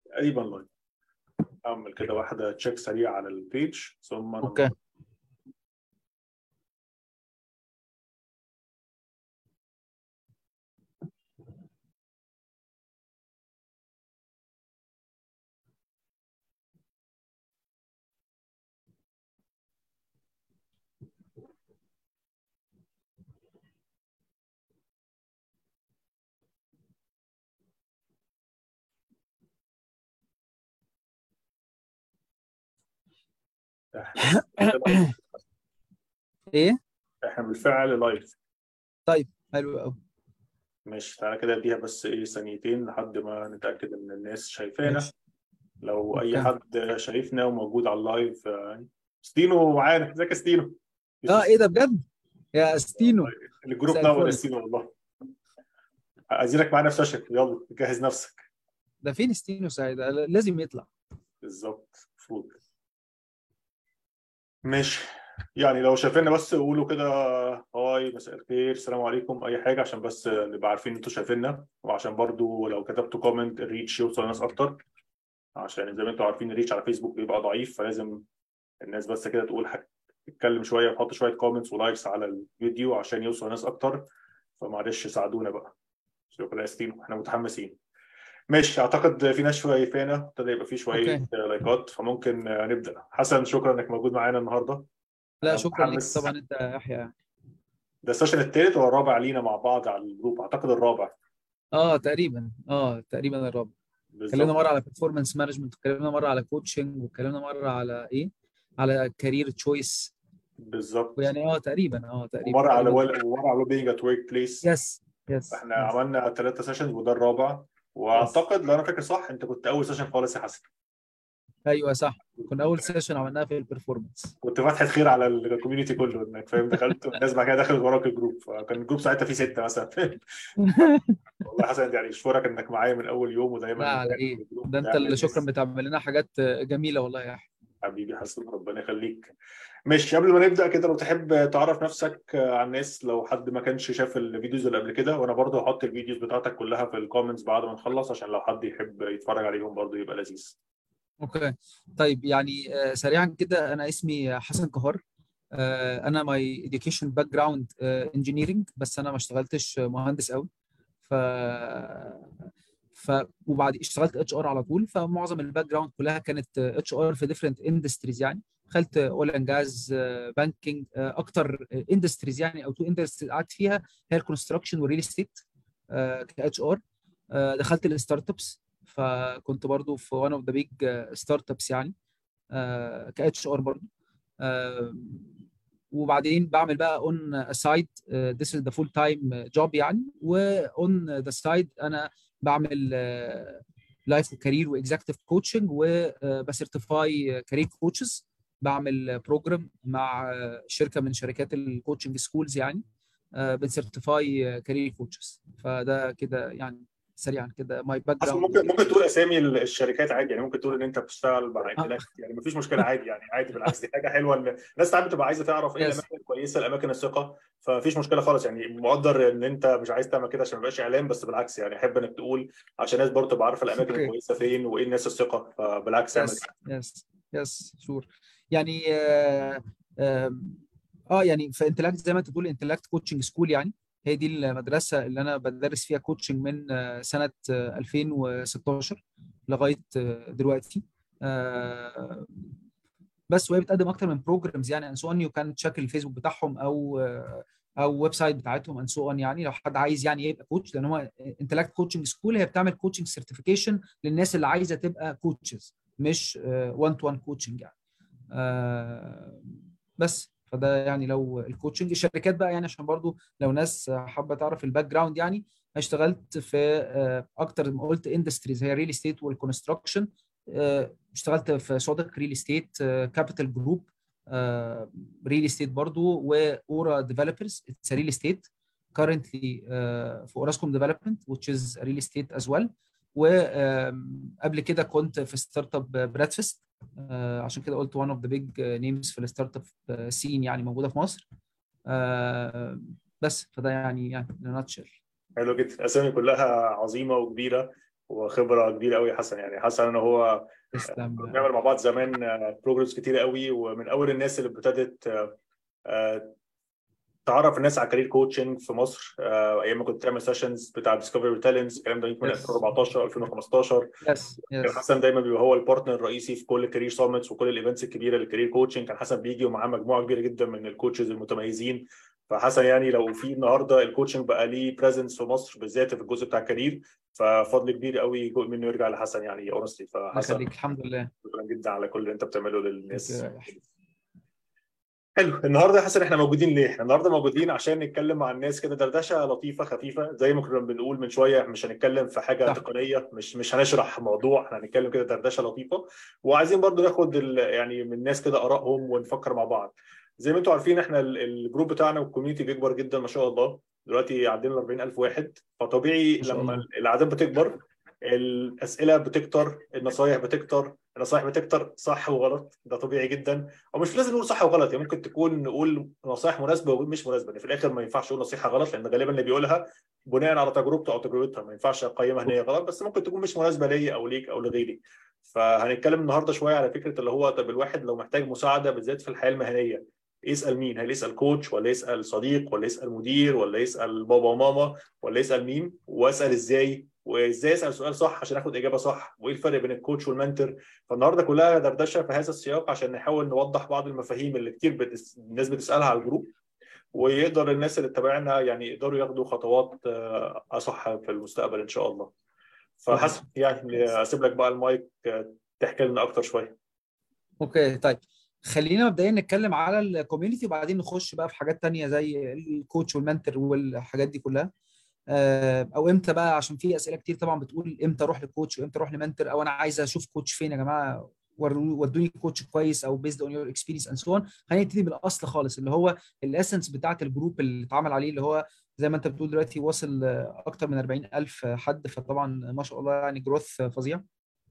تقريبا لايف اعمل كده واحده تشيك سريع على البيج ثم أنا اوكي ايه احنا بالفعل لايف حلو قوي ماشي تعالى كده اديها بس ايه ثانيتين لحد ما نتاكد ان الناس شايفانا ماشي لو اي اوكي حد شايفنا وموجود على اللايف آه، ستينو معانا ازيك يا ستينو اه ايه ده بجد يا ستينو الجروب مساء نور يا الفل ستينو والله عايزينك معانا في سيشن يلا جهز نفسك ده فين ستينو سعيد ده لازم يطلع بالظبط المفروض ماشي يعني لو شايفيننا بس قولوا كده هاي مساء الخير السلام عليكم اي حاجه عشان بس نبقى عارفين انتوا شايفيننا وعشان برضو لو كتبتوا كومنت الريتش يوصل لناس اكتر عشان زي ما انتوا عارفين الريتش على فيسبوك بيبقى ضعيف فلازم الناس بس كده تقول حاجه تتكلم شويه وتحط شويه كومنتس ولايكس على الفيديو عشان يوصل لناس اكتر فمعلش ساعدونا بقى شكرا يا ستينو احنا متحمسين ماشي اعتقد في ناس شويه ابتدى يبقى في شويه اوكي لايكات فممكن نبدا حسن شكرا انك موجود معانا النهارده لا انا شكرا ليك متحمس طبعا انت يا يحيى ده السيشن الثالث ولا الرابع لينا مع بعض على الجروب اعتقد الرابع اه تقريبا اه تقريبا الرابع اتكلمنا بالظبط مره على performance مانجمنت اتكلمنا مره على كوتشنج واتكلمنا مره على ايه على كارير تشويس بالظبط ويعني اه تقريبا اه تقريبا ومره على تقريبا وال... ومره على بينج ات ورك بليس يس يس احنا يس عملنا ثلاثه سيشنز وده الرابع يس واعتقد لو انا فاكر صح انت كنت اول سيشن خالص يا حسن ايوه صح كنا اول سيشن عملناها في البرفورمانس كنت فاتحه خير على الكوميونتي كله انك فاهم دخلت والناس بعد كده دخلت وراك الجروب فكان الجروب ساعتها فيه سته مثلا والله حسن يعني اشكرك انك معايا من اول يوم ودايما لا على متابع ايه الجروب ده انت بتعمل اللي شكرا ناس بتعمل لنا حاجات جميله والله يا احمد حبيبي حسن ربنا يخليك ماشي قبل ما نبدا كده لو تحب تعرف نفسك على الناس لو حد ما كانش شاف الفيديوز اللي قبل كده وانا برضه هحط الفيديوز بتاعتك كلها في الكومنتس بعد ما نخلص عشان لو حد يحب يتفرج عليهم برضه يبقى لذيذ اوكي طيب يعني آه، سريعا كده انا اسمي حسن كهار آه، انا ماي education باك جراوند انجينيرنج بس انا ما اشتغلتش مهندس قوي ف ف وبعد اشتغلت اتش ار على طول فمعظم الباك جراوند كلها كانت اتش ار في ديفرنت اندستريز يعني دخلت اول اند جاز بانكينج اكتر اندستريز يعني او تو اندستريز قعدت فيها هي الكونستراكشن والريل استيت كاتش ار دخلت الستارت ابس فكنت برضو في وان اوف ذا بيج ستارت ابس يعني كاتش ار برضو آه، وبعدين بعمل بقى اون سايد ذس از ذا فول تايم جوب يعني واون ذا سايد انا بعمل لايف وكارير واكزكتيف كوتشنج وبسيرتيفاي كارير كوتشز بعمل بروجرام مع آه، شركه من شركات الكوتشنج سكولز يعني بنسيرتيفاي كارير كوتشز فده كده يعني سريعا كده ماي باك اصلا جراوند ممكن ممكن تقول اسامي الشركات عادي يعني ممكن تقول ان انت بتشتغل مع انتلاكت يعني مفيش مشكله عادي يعني عادي بالعكس دي حاجه حلوه ان الناس ساعات بتبقى عايزه تعرف ايه يس الاماكن الكويسه الاماكن الثقه فمفيش مشكله خالص يعني مقدر ان انت مش عايز تعمل كده عشان ما يبقاش اعلان بس بالعكس يعني احب انك تقول عشان الناس برضه تبقى عارفه الاماكن اوكي الكويسه فين وايه الناس الثقه فبالعكس اعمل يس يس يس شور يعني آه آم، اه يعني في انتلاكت زي ما انت بتقول انتلاكت كوتشنج سكول يعني هي دي المدرسه اللي انا بدرس فيها كوتشنج من آه، سنه آه، 2016 لغايه آه، دلوقتي آه، بس وهي بتقدم اكتر من بروجرامز يعني ان سو اون يو كان تشيك الفيسبوك بتاعهم او آه، او ويب سايت بتاعتهم ان سو اون يعني لو حد عايز يعني يبقى كوتش لان هو انتلاكت كوتشنج سكول هي بتعمل كوتشنج سيرتيفيكيشن للناس اللي عايزه تبقى كوتشز مش 1 تو 1 كوتشنج يعني آه، بس فده يعني لو الكوتشنج الشركات بقى يعني عشان برضو لو ناس حابه تعرف الباك جراوند يعني اشتغلت في آه، اكتر ما قلت اندستريز هي الريل استيت والكونستراكشن اشتغلت في صادق ريل استيت كابيتال جروب ريل استيت برضو واورا ديفلوبرز اتس ريل استيت currently uh, في اوراسكوم ديفلوبمنت which is real estate as well وقبل كده كنت في ستارت اب برادفست آه، عشان كده قلت one of the big names في الستارت اب سين يعني موجوده في مصر آه، بس فده يعني يعني in a nutshell حلو جدا اسامي كلها عظيمه وكبيره وخبره كبيره قوي يا حسن يعني حسن انا هو تسلم بنعمل مع بعض زمان بروجرامز كتير قوي ومن اول الناس اللي ابتدت آه، آه، تعرف الناس على كارير كوتشنج في مصر آه، ايام ما كنت تعمل سيشنز بتاع ديسكفري تالنتس الكلام ده يمكن من Yes. 2014 2015 يس كان يس حسن دايما بيبقى هو البارتنر الرئيسي في كل الكارير سامتس وكل الايفنتس الكبيره للكارير كوتشنج كان حسن بيجي ومعاه مجموعه كبيره جدا من الكوتشز المتميزين فحسن يعني لو في النهارده الكوتشنج بقى ليه بريزنس في مصر بالذات في الجزء بتاع الكارير ففضل كبير قوي منه يرجع لحسن يعني اونستلي الله فحسن يخليك الحمد لله شكرا جدا على كل اللي انت بتعمله للناس يريح. حلو النهارده يا حسن احنا موجودين ليه؟ احنا النهارده موجودين عشان نتكلم مع الناس كده دردشه لطيفه خفيفه زي ما كنا بنقول من شويه مش هنتكلم في حاجه صح. تقنيه مش مش هنشرح موضوع احنا هنتكلم كده دردشه لطيفه وعايزين برضو ناخد ال- يعني من الناس كده ارائهم ونفكر مع بعض. زي ما انتم عارفين احنا ال- الجروب بتاعنا والكوميونتي بيكبر جدا ما شاء الله دلوقتي عدينا ال 40000 واحد فطبيعي ما شاء لما الله. الاعداد بتكبر الاسئله بتكتر النصايح بتكتر النصايح بتكتر صح وغلط ده طبيعي جدا او مش لازم نقول صح وغلط يعني ممكن تكون نقول نصايح مناسبه ومش مناسبه يعني في الاخر ما ينفعش نقول نصيحه غلط لان غالبا اللي بيقولها بناء على تجربته او تجربتها ما ينفعش اقيمها ان هي غلط بس ممكن تكون مش مناسبه ليا او ليك او لغيري فهنتكلم النهارده شويه على فكره اللي هو طب الواحد لو محتاج مساعده بالذات في الحياه المهنيه يسال مين؟ هل يسال كوتش ولا يسال صديق ولا يسال مدير ولا يسال بابا وماما ولا يسال مين؟ واسال ازاي؟ وازاي اسال سؤال صح عشان اخد اجابه صح؟ وايه الفرق بين الكوتش والمنتور؟ فالنهارده كلها دردشه في هذا السياق عشان نحاول نوضح بعض المفاهيم اللي كتير بتس... الناس بتسالها على الجروب ويقدر الناس اللي تتابعنا يعني يقدروا ياخدوا خطوات آه، اصح في المستقبل ان شاء الله. فحسن يعني اسيب لك بقى المايك آه، تحكي لنا اكتر شويه. اوكي طيب خلينا مبدئيا نتكلم على الكوميونتي وبعدين نخش بقى في حاجات تانية زي الكوتش والمنتور والحاجات دي كلها آه، او امتى بقى عشان في اسئله كتير طبعا بتقول امتى اروح لكوتش وامتى اروح لمنتور او انا عايز اشوف كوتش فين يا جماعه ورو- ودوني كوتش كويس او بيزد اون يور اكسبيرينس اند سو اون خلينا نبتدي بالاصل خالص اللي هو الاسنس بتاعت الجروب اللي اتعمل عليه اللي هو زي ما انت بتقول دلوقتي واصل آه، اكتر من 40000 حد فطبعا ما شاء الله يعني جروث فظيع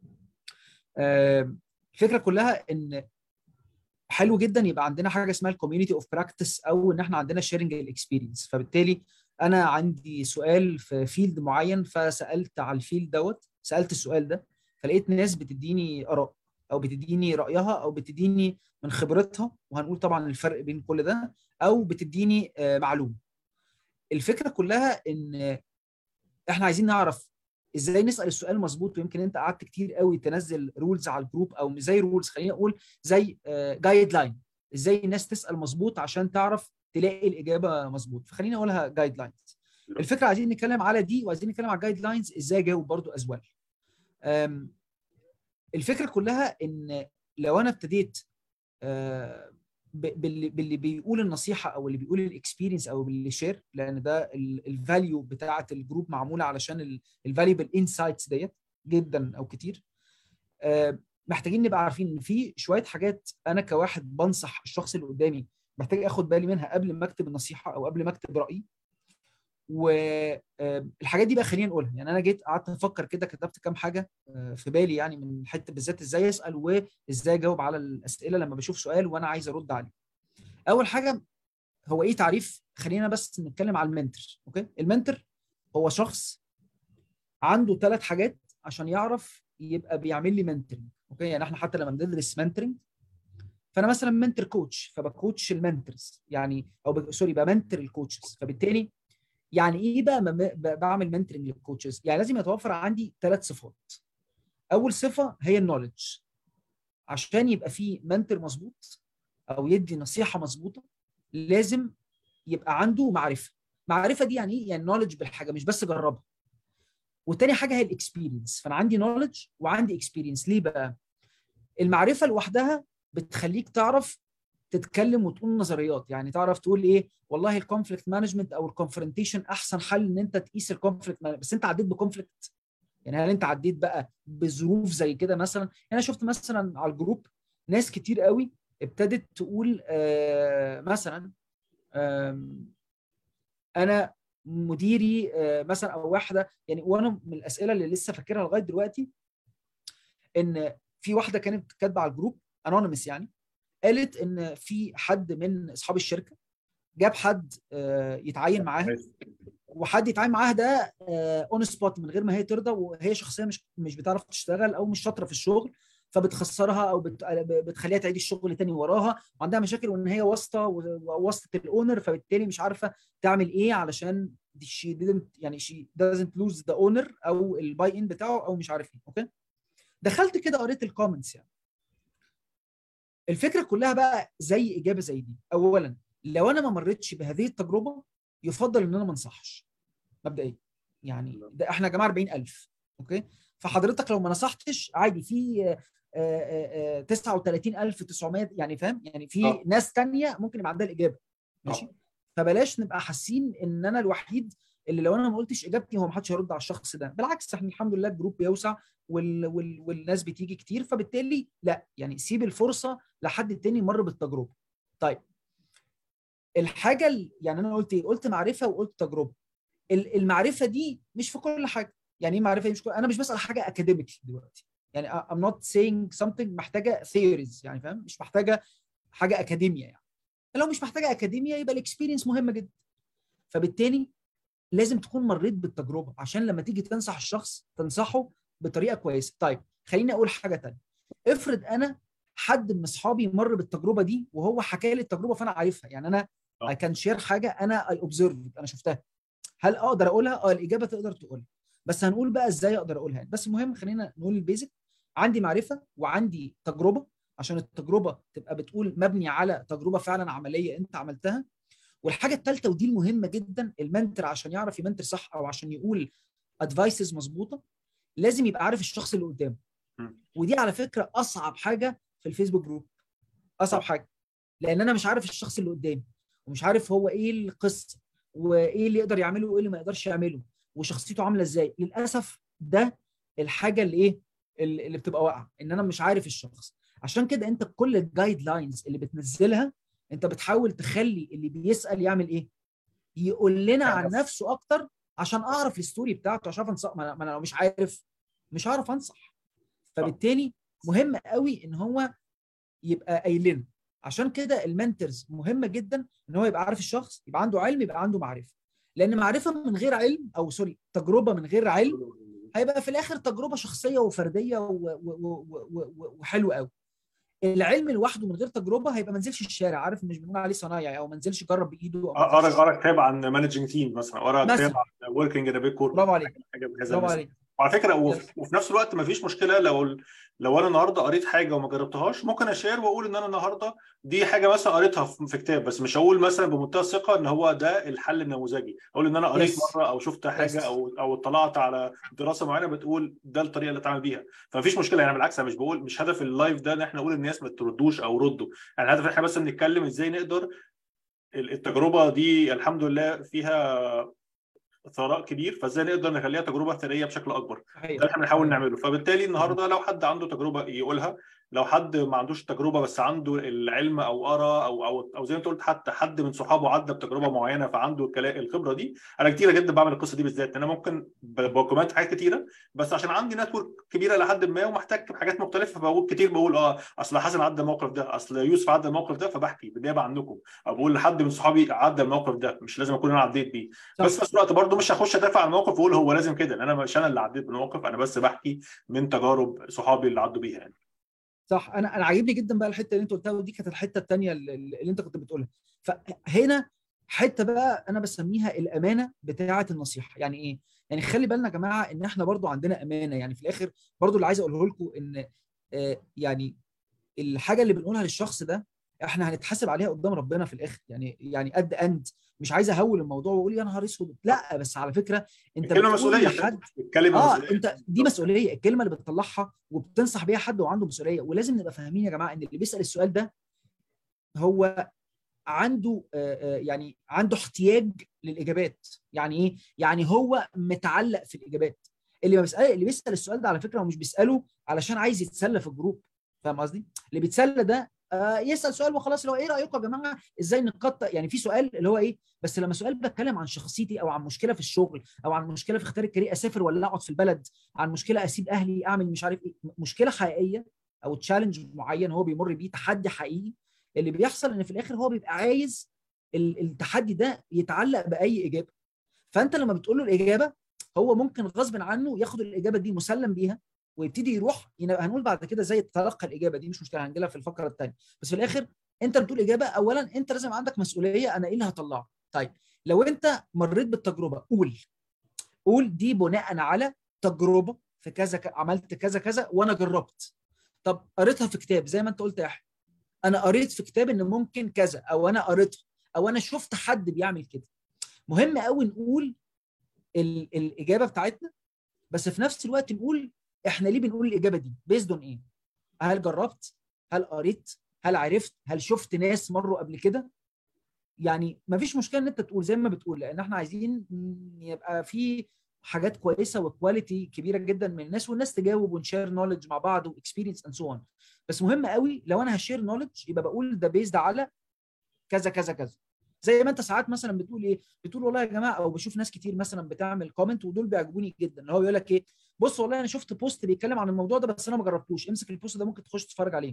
آه، الفكره كلها ان حلو جدا يبقى عندنا حاجه اسمها الكوميونتي اوف براكتس او ان احنا عندنا شيرنج الاكسبيرينس فبالتالي انا عندي سؤال في فيلد معين فسالت على الفيلد دوت سالت السؤال ده فلقيت ناس بتديني اراء او بتديني رايها او بتديني من خبرتها وهنقول طبعا الفرق بين كل ده او بتديني آه، معلومه الفكره كلها ان احنا عايزين نعرف ازاي نسال السؤال مظبوط ويمكن انت قعدت كتير قوي تنزل رولز على الجروب او مش زي رولز خلينا نقول زي جايد لاين ازاي الناس تسال مظبوط عشان تعرف تلاقي الاجابه مظبوط فخليني اقولها جايد لاينز الفكره عايزين نتكلم على دي وعايزين نتكلم على الجايد لاينز ازاي اجاوب برضو از ويل أم، الفكره كلها ان لو انا ابتديت آه، ب- باللي باللي بيقول النصيحه او اللي بيقول الاكسبيرينس او اللي شير لان ده الفاليو بتاعه الجروب معموله علشان الفاليبل انسايتس ديت جدا او كتير آه، محتاجين نبقى عارفين ان في شويه حاجات انا كواحد بنصح الشخص اللي قدامي محتاج اخد بالي منها قبل ما اكتب النصيحه او قبل ما اكتب رايي والحاجات دي بقى خلينا نقولها يعني انا جيت قعدت افكر كده كتبت كام حاجه آه، في بالي يعني من حته بالذات ازاي اسال وازاي اجاوب على الاسئله لما بشوف سؤال وانا عايز ارد عليه اول حاجه هو ايه تعريف خلينا بس نتكلم على المنتور اوكي المنتور هو شخص عنده ثلاث حاجات عشان يعرف يبقى بيعمل لي منتورنج اوكي يعني احنا حتى لما بندرس منتورنج فانا مثلا منتور كوتش فبكوتش المنتورز يعني او ب... سوري بمنتور الكوتشز فبالتالي يعني ايه بقى م- ب- بعمل منتورنج للكوتشز يعني لازم يتوفر عندي ثلاث صفات اول صفه هي النولج عشان يبقى في منتور مظبوط او يدي نصيحه مظبوطه لازم يبقى عنده معرفه معرفه دي يعني ايه يعني نولج بالحاجه مش بس جربها والتاني حاجه هي الاكسبيرينس فانا عندي نولج وعندي اكسبيرينس ليه بقى المعرفه لوحدها بتخليك تعرف تتكلم وتقول نظريات يعني تعرف تقول ايه والله الكونفليكت مانجمنت او الكونفرونتيشن احسن حل ان انت تقيس الكونفليكت بس انت عديت بكونفليكت يعني هل انت عديت بقى بظروف زي كده مثلا يعني انا شفت مثلا على الجروب ناس كتير قوي ابتدت تقول آه مثلا آم، انا مديري آه، مثلا او واحده يعني وانا من الاسئله اللي لسه فاكرها لغايه دلوقتي ان في واحده كانت كاتبه على الجروب انونيمس يعني قالت ان في حد من اصحاب الشركه جاب حد آه، يتعين معاها وحد يتعامل معاها ده اون سبوت من غير ما هي ترضى وهي شخصيه مش مش بتعرف تشتغل او مش شاطره في الشغل فبتخسرها او بت- بتخليها تعيد الشغل تاني وراها وعندها مشاكل وان هي واسطه وواسطه الاونر فبالتالي مش عارفه تعمل ايه علشان شي didn't يعني شي doesn't lose the owner او الباي ان بتاعه او مش عارف ايه اوكي دخلت كده قريت الكومنتس يعني الفكره كلها بقى زي اجابه زي دي اولا لو انا ما مريتش بهذه التجربه يفضل ان انا ما انصحش مبدئيا يعني ده احنا يا جماعه 40000 اوكي فحضرتك لو ما نصحتش عادي في آه، آه، آه، 39900 يعني فاهم يعني في آه. ناس تانية ممكن يبقى عندها الاجابه ماشي فبلاش نبقى حاسين ان انا الوحيد اللي لو انا ما قلتش اجابتي هو ما حدش هيرد على الشخص ده بالعكس احنا الحمد لله الجروب بيوسع وال... وال... والناس بتيجي كتير فبالتالي لا يعني سيب الفرصه لحد تاني يمر بالتجربه طيب الحاجه ال- يعني انا قلت ايه قلت معرفه وقلت تجربه ال- المعرفه دي مش في كل حاجه يعني ايه معرفه دي مش كل... انا مش بسال حاجه اكاديميك دلوقتي يعني I- I'm not saying something محتاجه theories يعني فاهم مش محتاجه حاجه اكاديميه يعني لو مش محتاجه اكاديميه يبقى الاكسبيرينس مهمه جدا فبالتالي لازم تكون مريت بالتجربه عشان لما تيجي تنصح الشخص تنصحه بطريقه كويسه طيب خليني اقول حاجه تانية افرض انا حد من اصحابي مر بالتجربه دي وهو حكى لي التجربه فانا عارفها يعني انا آه. اي كان شير حاجه انا اي اوبزرف انا شفتها هل اقدر اقولها اه الاجابه تقدر تقولها بس هنقول بقى ازاي اقدر اقولها بس المهم خلينا نقول البيزك عندي معرفه وعندي تجربه عشان التجربه تبقى بتقول مبني على تجربه فعلا عمليه انت عملتها والحاجه الثالثه ودي المهمه جدا المنتر عشان يعرف يمنتر صح او عشان يقول ادفايسز مظبوطه لازم يبقى عارف الشخص اللي قدامه م. ودي على فكره اصعب حاجه في الفيسبوك جروب اصعب حاجه لان انا مش عارف الشخص اللي قدامي ومش عارف هو ايه القصه وايه اللي يقدر يعمله وايه اللي ما يقدرش يعمله وشخصيته عامله ازاي للاسف ده الحاجه اللي ايه اللي اللي بتبقى واقعه ان انا مش عارف الشخص عشان كده انت كل الجايد لاينز اللي بتنزلها انت بتحاول تخلي اللي بيسال يعمل ايه يقول لنا عن يعرف. نفسه اكتر عشان اعرف الستوري بتاعته عشان أعرف انصح ما انا ما أنا لو مش عارف مش هعرف انصح فبالتالي مهم قوي ان هو يبقى قايل لنا عشان كده المنترز مهمه جدا ان هو يبقى عارف الشخص يبقى عنده علم يبقى عنده معرفه لان معرفه من غير علم او سوري تجربه من غير علم هيبقى في الاخر تجربه شخصيه وفرديه و- و- و- و- و- وحلوه قوي العلم لوحده من غير تجربه هيبقى ما نزلش الشارع عارف مش بنقول عليه صنايعي او ما نزلش جرب بايده أو ما قرا نزلش- قرا كتاب عن مانجنج تيم مثلا قرا مثلا. كتاب عن وركينج ان بيج كور برافو عليك حاجه بهذا برافو المثل. عليك وعلى فكره وفي, Yes. وفي نفس الوقت ما فيش مشكله لو لو انا النهارده قريت حاجه وما جربتهاش ممكن اشير واقول ان انا النهارده دي حاجه مثلا قريتها في في كتاب بس مش هقول مثلا بمنتهى الثقه ان هو ده الحل النموذجي اقول ان انا قريت Yes. مره او شفت حاجه Yes. او او اطلعت على دراسه معينه بتقول ده الطريقه اللي اتعامل بيها فمفيش مشكله يعني بالعكس انا مش بقول مش هدف اللايف ده ان احنا نقول للناس ما تردوش او ردوا يعني الهدف احنا بس بنتكلم ازاي نقدر التجربه دي الحمد لله فيها ثراء كبير فازاي نقدر نخليها تجربه ثريه بشكل اكبر ده صحيح اللي احنا بنحاول نعمله فبالتالي النهارده لو حد عنده تجربه يقولها لو حد ما عندوش تجربه بس عنده العلم او قرا او او او زي ما انت قلت حتى حد من صحابه عدى بتجربه معينه فعنده الكلا- الخبره دي انا كتير جدا بعمل القصه دي بالذات انا ممكن بكومنت حاجات كتيره بس عشان عندي نتورك كبيره لحد ما ومحتاج حاجات مختلفه فبقول كتير بقول اه اصل حسن عدى الموقف ده اصل يوسف عدى الموقف ده فبحكي بالنيابه عنكم او بقول لحد من صحابي عدى الموقف ده مش لازم اكون انا عديت بيه صح. بس في نفس الوقت برضه مش هخش ادافع عن الموقف واقول هو لازم كده لان انا مش انا اللي عديت بالموقف انا بس بحكي من تجارب صحابي اللي عدوا بيها يعني صح انا انا عاجبني جدا بقى الحته اللي انت قلتها ودي كانت الحته الثانيه اللي, اللي انت كنت بتقولها فهنا حته بقى انا بسميها الامانه بتاعه النصيحه يعني ايه يعني خلي بالنا يا جماعه ان احنا برضو عندنا امانه يعني في الاخر برضو اللي عايز اقوله لكم ان آه، يعني الحاجه اللي بنقولها للشخص ده احنا هنتحاسب عليها قدام ربنا في الاخر يعني يعني قد اند مش عايز اهول الموضوع واقول يا نهار اسود لا بس على فكره انت الكلمه بتقول مسؤوليه لحد الكلمه اه مسؤوليه انت دي مسؤوليه الكلمه اللي بتطلعها وبتنصح بيها حد وعنده مسؤوليه ولازم نبقى فاهمين يا جماعه ان اللي بيسال السؤال ده هو عنده آه، آه، يعني عنده احتياج للاجابات يعني ايه يعني هو متعلق في الاجابات اللي ما بيسال اللي بيسال السؤال ده على فكره هو مش بيساله علشان عايز يتسلى في الجروب فاهم قصدي اللي بيتسلى ده آه، يسال سؤال وخلاص اللي هو ايه رايكم يا جماعه ازاي نقطع يعني في سؤال اللي هو ايه بس لما سؤال بتكلم عن شخصيتي او عن مشكله في الشغل او عن مشكله في اختيار الكارير اسافر ولا اقعد في البلد عن مشكله اسيب اهلي اعمل مش عارف ايه مشكله حقيقيه او تشالنج معين هو بيمر بيه تحدي حقيقي اللي بيحصل ان في الاخر هو بيبقى عايز التحدي ده يتعلق باي اجابه فانت لما بتقول له الاجابه هو ممكن غصب عنه ياخد الاجابه دي مسلم بيها ويبتدي يروح هنقول بعد كده ازاي تتلقى الاجابه دي مش مشكله هنجيلها في الفقره الثانيه بس في الاخر انت بتقول اجابه اولا انت لازم عندك مسؤوليه انا ايه اللي هطلعه طيب لو انت مريت بالتجربه قول قول دي بناء على تجربه في كذا عملت كذا كذا وانا جربت طب قريتها في كتاب زي ما انت قلت يا احمد انا قريت في كتاب ان ممكن كذا او انا قريتها او انا شفت حد بيعمل كده مهم قوي نقول ال- الاجابه بتاعتنا بس في نفس الوقت نقول احنا ليه بنقول الاجابه دي بيزد اون ايه هل جربت هل قريت هل عرفت هل شفت ناس مروا قبل كده يعني ما فيش مشكله ان انت تقول زي ما بتقول لان احنا عايزين يبقى في حاجات كويسه وكواليتي كبيره جدا من الناس والناس تجاوب ونشير نولج مع بعض واكسبيرينس اند سو اون بس مهم قوي لو انا هشير نولج يبقى بقول ده بيزد على كذا كذا كذا زي ما انت ساعات مثلا بتقول ايه بتقول والله يا جماعه او بشوف ناس كتير مثلا بتعمل كومنت ودول بيعجبوني جدا اللي هو بيقول لك ايه بص والله انا شفت بوست بيتكلم عن الموضوع ده بس انا ما جربتوش امسك البوست ده ممكن تخش تتفرج عليه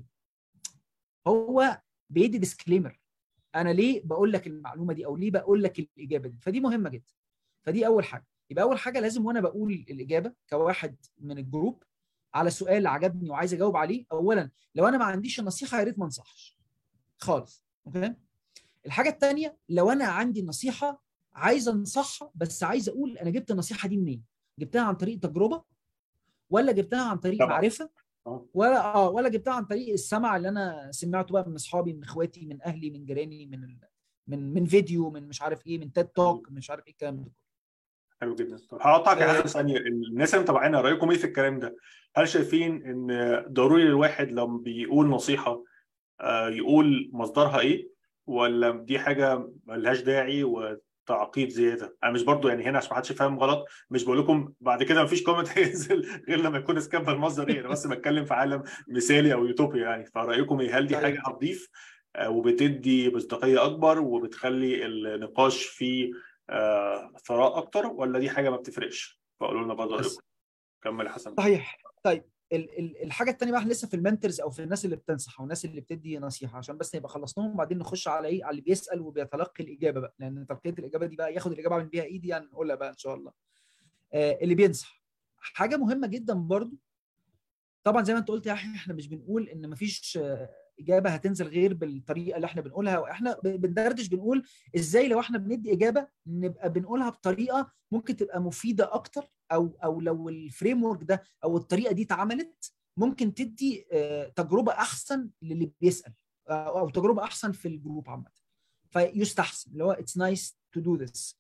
هو بيدي ديسكليمر انا ليه بقول لك المعلومه دي او ليه بقول لك الاجابه دي فدي مهمه جدا فدي اول حاجه يبقى اول حاجه لازم وانا بقول الاجابه كواحد من الجروب على سؤال عجبني وعايز اجاوب عليه اولا لو انا ما عنديش النصيحه يا ريت ما انصحش خالص اوكي الحاجه الثانيه لو انا عندي نصيحه عايز انصحها بس عايز اقول انا جبت النصيحه دي منين جبتها عن طريق تجربه ولا جبتها عن طريق طبعا. معرفه آه. ولا اه ولا جبتها عن طريق السمع اللي انا سمعته بقى من اصحابي من اخواتي من اهلي من جيراني من ال... من من فيديو من مش عارف ايه من تيد توك مش عارف ايه الكلام ده حلو جدا طب هقطعك آه. حاجه ثانيه الناس اللي متابعينا رايكم ايه في الكلام ده؟ هل شايفين ان ضروري الواحد لما بيقول نصيحه آه، يقول مصدرها ايه ولا دي حاجه ملهاش داعي وتعقيد زياده؟ انا مش برضو يعني هنا عشان ما حدش يفهم غلط مش بقول لكم بعد كده مفيش كومنت هينزل غير لما يكون اسكاب المصدر ايه انا بس بتكلم في عالم مثالي او يوتوبي يعني فرايكم ايه هل دي طيب. حاجه هتضيف آه، وبتدي مصداقيه اكبر وبتخلي النقاش فيه آه، ثراء اكتر ولا دي حاجه ما بتفرقش فقولوا لنا برضه بس- رايكم كمل يا حسن صحيح طيب ال- ال- الحاجه الثانيه بقى احنا لسه في المنترز او في الناس اللي بتنصح او الناس اللي بتدي نصيحه عشان بس نبقى خلصناهم وبعدين نخش على ايه على اللي بيسال وبيتلقي الاجابه بقى لان تلقيه الاجابه دي بقى ياخد الاجابه من بيها ايدي يعني نقولها بقى ان شاء الله آه اللي بينصح حاجه مهمه جدا برضو طبعا زي ما انت قلت يا يحيى احنا مش بنقول ان مفيش آه، اجابه هتنزل غير بالطريقه اللي احنا بنقولها واحنا ب- بندردش بنقول ازاي لو احنا بندي اجابه نبقى بنقولها بطريقه ممكن تبقى مفيده اكتر او او لو الفريم ورك ده او الطريقه دي اتعملت ممكن تدي آه، تجربه احسن للي بيسال او أو تجربه احسن في الجروب عامه فيستحسن اللي هو اتس نايس تو دو ذس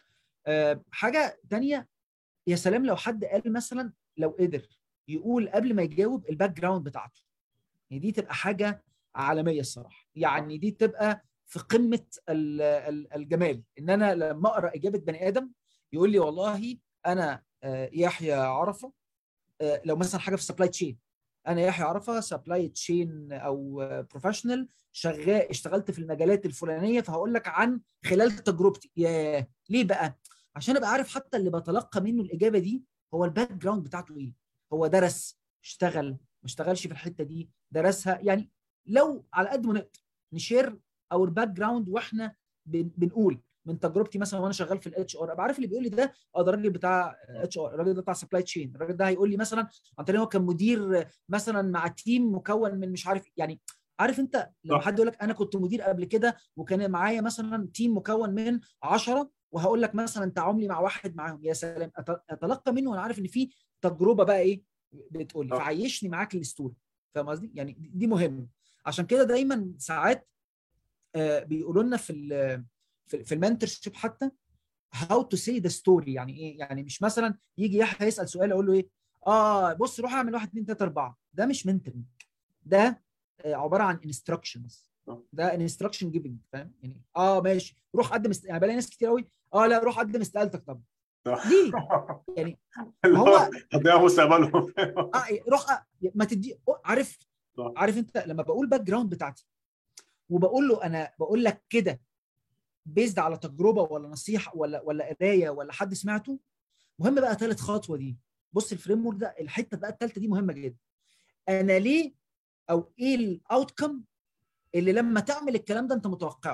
حاجه تانية يا سلام لو حد قال مثلا لو قدر يقول قبل ما يجاوب الباك جراوند بتاعته يعني دي تبقى حاجه عالميه الصراحه يعني دي تبقى في قمه ال- ال- الجمال ان انا لما اقرا اجابه بني ادم يقول لي والله انا آه، يحيى عرفه آه، لو مثلا حاجه في سبلاي تشين انا يحيى عرفه سبلاي تشين او بروفيشنال شغال اشتغلت في المجالات الفلانيه فهقول لك عن خلال تجربتي ياه ليه بقى عشان ابقى عارف حتى اللي بتلقى منه الاجابه دي هو الباك جراوند بتاعته ايه هو درس اشتغل ما اشتغلش في الحته دي درسها يعني لو على قد ما نقدر نشير او الباك جراوند واحنا بن- بنقول من تجربتي مثلا وانا شغال في الاتش ار ابقى عارف اللي بيقول لي ده اه ده الراجل بتاع اتش ار الراجل ده بتاع سبلاي تشين الراجل ده هيقول لي مثلا عن طريق هو كان مدير مثلا مع تيم مكون من مش عارف يعني عارف انت لما صح. حد يقول لك انا كنت مدير قبل كده وكان معايا مثلا تيم مكون من 10 وهقول لك مثلا تعاملي مع واحد معاهم يا سلام أت- اتلقى منه وانا عارف ان في تجربه بقى ايه بتقول لي صح. فعيشني معاك الستوري فاهم قصدي؟ يعني دي دي مهمه عشان كده دايما ساعات آه، بيقولوا لنا في ال في, في المنتور شيب حتى هاو تو سي ذا ستوري يعني ايه؟ يعني مش مثلا يجي يحيى يسال سؤال اقول له ايه؟ اه بص روح اعمل واحد اثنين ثلاثه اربعه ده مش منتورنج ده آه، عباره عن انستراكشنز آه. ده انستراكشن جيفنج فاهم؟ يعني اه ماشي روح قدم است... يعني بلاقي ناس كتير قوي اه لا روح قدم استقالتك طب ليه؟ يعني اللي هو- هو هتضيع مستقبلهم اه روح آه ما تدي عارف صح. عارف انت لما بقول باك جراوند بتاعتي وبقول له انا بقول لك كده بيزد على تجربه ولا نصيحه ولا ولا قرايه ولا حد سمعته مهم بقى ثالث خطوه دي بص الفريم ورك ده الحته بقى الثالثه دي مهمه جدا انا ليه او ايه الاوت كم اللي لما تعمل الكلام ده انت متوقعه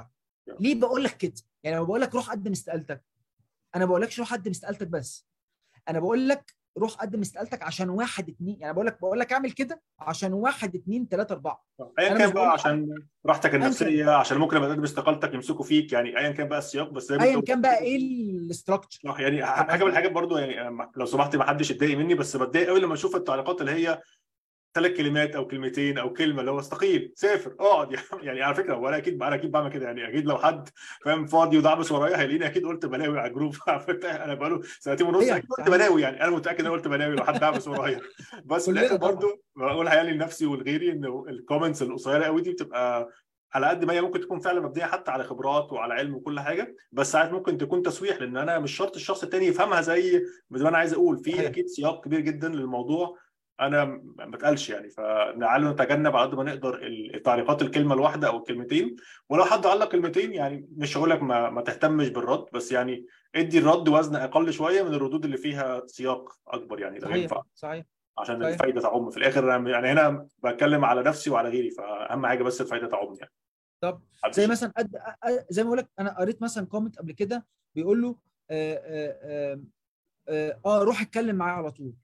ليه بقول لك كده يعني لما بقول لك روح قدم استقالتك انا بقول لكش روح قدم استقالتك بس انا بقول لك روح قدم استقالتك عشان واحد اتنين يعني بقول لك بقول لك اعمل كده عشان واحد اتنين تلاته اربعه ايا أنا كان مش بقى بقول- عشان راحتك النفسيه عشان ممكن لما تقدم استقالتك يمسكوا فيك يعني ايا كان بقى السياق بس زي ما ايا أنت قلت- كان بقى ايه الاستراكشر صح يعني حاجه من الحاجات برضو يعني أنا لو سمحت ما حدش يتضايق مني بس بتضايق قوي لما اشوف التعليقات اللي هي ثلاث كلمات او كلمتين او كلمه اللي هو استقيل سافر اقعد يعني على فكره وانا اكيد انا اكيد بعمل كده يعني اكيد لو حد فاهم فاضي ودعبس ورايا هيلاقيني اكيد قلت بلاوي على الجروب على فكره انا بقاله سنتين ونص أيوة، اكيد قلت صحيح. بلاوي يعني انا متاكد ان انا قلت بلاوي لو حد دعبس ورايا بس في كلنا الاخر طبعاً. برضو بقولها يعني لنفسي ولغيري ان الكومنتس القصيره قوي دي بتبقى على قد ما هي ممكن تكون فعلا مبنيه حتى على خبرات وعلى علم وكل حاجه بس ساعات ممكن تكون تسويح لان انا مش شرط الشخص التاني يفهمها زي زي ما انا عايز اقول في صحيح. اكيد سياق كبير جدا للموضوع انا ما بتقالش يعني فنعلم نتجنب على قد ما نقدر التعليقات الكلمه الواحده او الكلمتين ولو حد علق كلمتين يعني مش هقول لك ما, ما تهتمش بالرد بس يعني ادي الرد وزن اقل شويه من الردود اللي فيها سياق اكبر يعني لو ينفع صحيح صحيح عشان صحيح. الفايده تعم في الاخر أنا- يعني هنا بتكلم على نفسي وعلى غيري فاهم حاجه بس الفايده تعم يعني طب محدش- زي مثلا قد أ- زي ما بقول لك انا قريت مثلا كومنت قبل كده بيقول له آه, آه, آه, اه روح اتكلم معاه على طول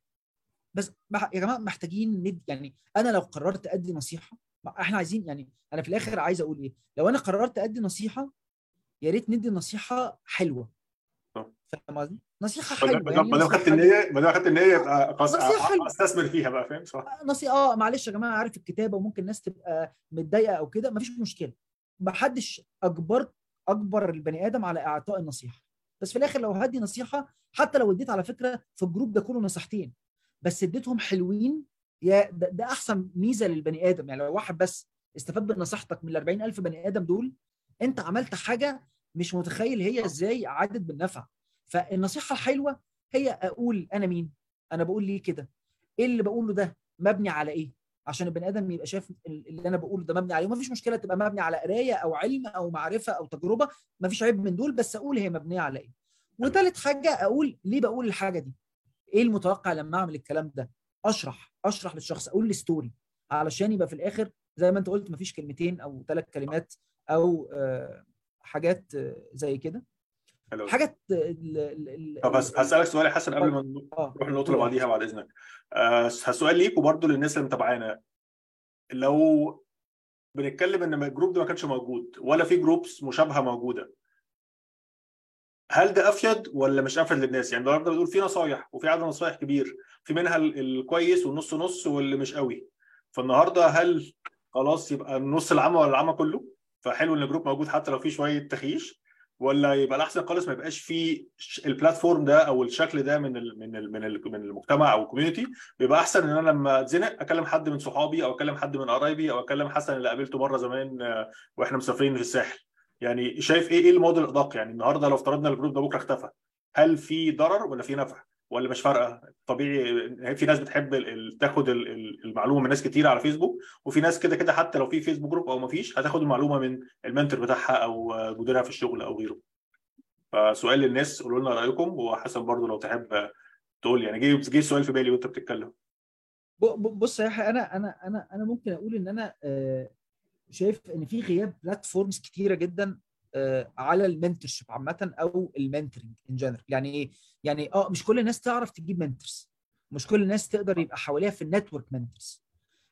بس مح- يا جماعه محتاجين ند يعني انا لو قررت ادي نصيحه ما احنا عايزين يعني انا في الاخر عايز اقول ايه لو انا قررت ادي نصيحه يا ريت ندي نصيحه حلوه صح. فاهم قصدي؟ نصيحه ما حلوه دام يعني ما دام نصيحة خدت حلوة. النيه ما دام خدت النيه يبقى خلاص نصيحة حلوة. استثمر فيها بقى فاهم صح نصيحه اه معلش يا جماعه عارف الكتابه وممكن الناس تبقى متضايقه او كده مفيش مشكله ما حدش اجبر اجبر البني ادم على اعطاء النصيحه بس في الاخر لو هدي نصيحه حتى لو اديت على فكره في الجروب ده كله نصيحتين بس اديتهم حلوين يا ده, ده احسن ميزه للبني ادم يعني لو واحد بس استفاد من نصيحتك من ال 40000 بني ادم دول انت عملت حاجه مش متخيل هي ازاي عادت بالنفع فالنصيحه الحلوه هي اقول انا مين انا بقول ليه كده ايه اللي بقوله ده مبني على ايه عشان البني ادم يبقى شايف اللي انا بقوله ده مبني عليه ومفيش مشكله تبقى مبني على قرايه او علم او معرفه او تجربه مفيش عيب من دول بس اقول هي مبنيه على ايه وثالث حاجه اقول ليه بقول الحاجه دي ايه المتوقع لما اعمل الكلام ده اشرح اشرح للشخص اقول لي ستوري علشان يبقى في الاخر زي ما انت قلت مفيش كلمتين او ثلاث كلمات او آه، حاجات آه، زي كده حلو. حاجات ال- ال- ال- طب هس- هسألك سؤال يا حسن قبل ما اه نروح للنقطة اللي بعديها بعد إذنك. آه سؤال ليك وبرضه للناس اللي متابعانا. لو بنتكلم إن الجروب ده ما كانش موجود ولا في جروبس مشابهة موجودة. هل ده أفيد ولا مش أفيد للناس؟ يعني النهارده بنقول في نصايح وفي عدد نصايح كبير، في منها ال- الكويس والنص نص واللي مش قوي. فالنهارده هل خلاص يبقى النص العامة ولا العامة كله؟ فحلو إن الجروب موجود حتى لو في شوية تخيش ولا يبقى الاحسن خالص ما يبقاش في ش- البلاتفورم ده او الشكل ده من ال من ال من ال من المجتمع او الكوميونتي بيبقى احسن ان انا لما اتزنق اكلم حد من صحابي او اكلم حد من قرايبي او اكلم حسن اللي قابلته مره زمان آه، واحنا مسافرين في الساحل يعني شايف ايه ايه الموديل الادق يعني النهارده لو افترضنا الجروب ده بكره اختفى هل في ضرر ولا في نفع ولا مش فارقه طبيعي في ناس بتحب ال- ال- تاخد ال- ال- المعلومه من ناس كتير على فيسبوك وفي ناس كده كده حتى لو في فيسبوك جروب او ما فيش هتاخد المعلومه من المنتور بتاعها او آه، مديرها في الشغل او غيره فسؤال للناس قولوا لنا رايكم وحسن برضو لو تحب تقول يعني جه جه سؤال في بالي وانت بتتكلم ب- ب- بص يا يحيى انا انا انا انا ممكن اقول ان انا آه، شايف ان في غياب بلاتفورمز كتيره جدا آه، على المنتورشيب عامه او المنتورنج ان جنرال يعني ايه يعني اه مش كل الناس تعرف تجيب منتورز مش كل الناس تقدر يبقى حواليها في النتورك منتورز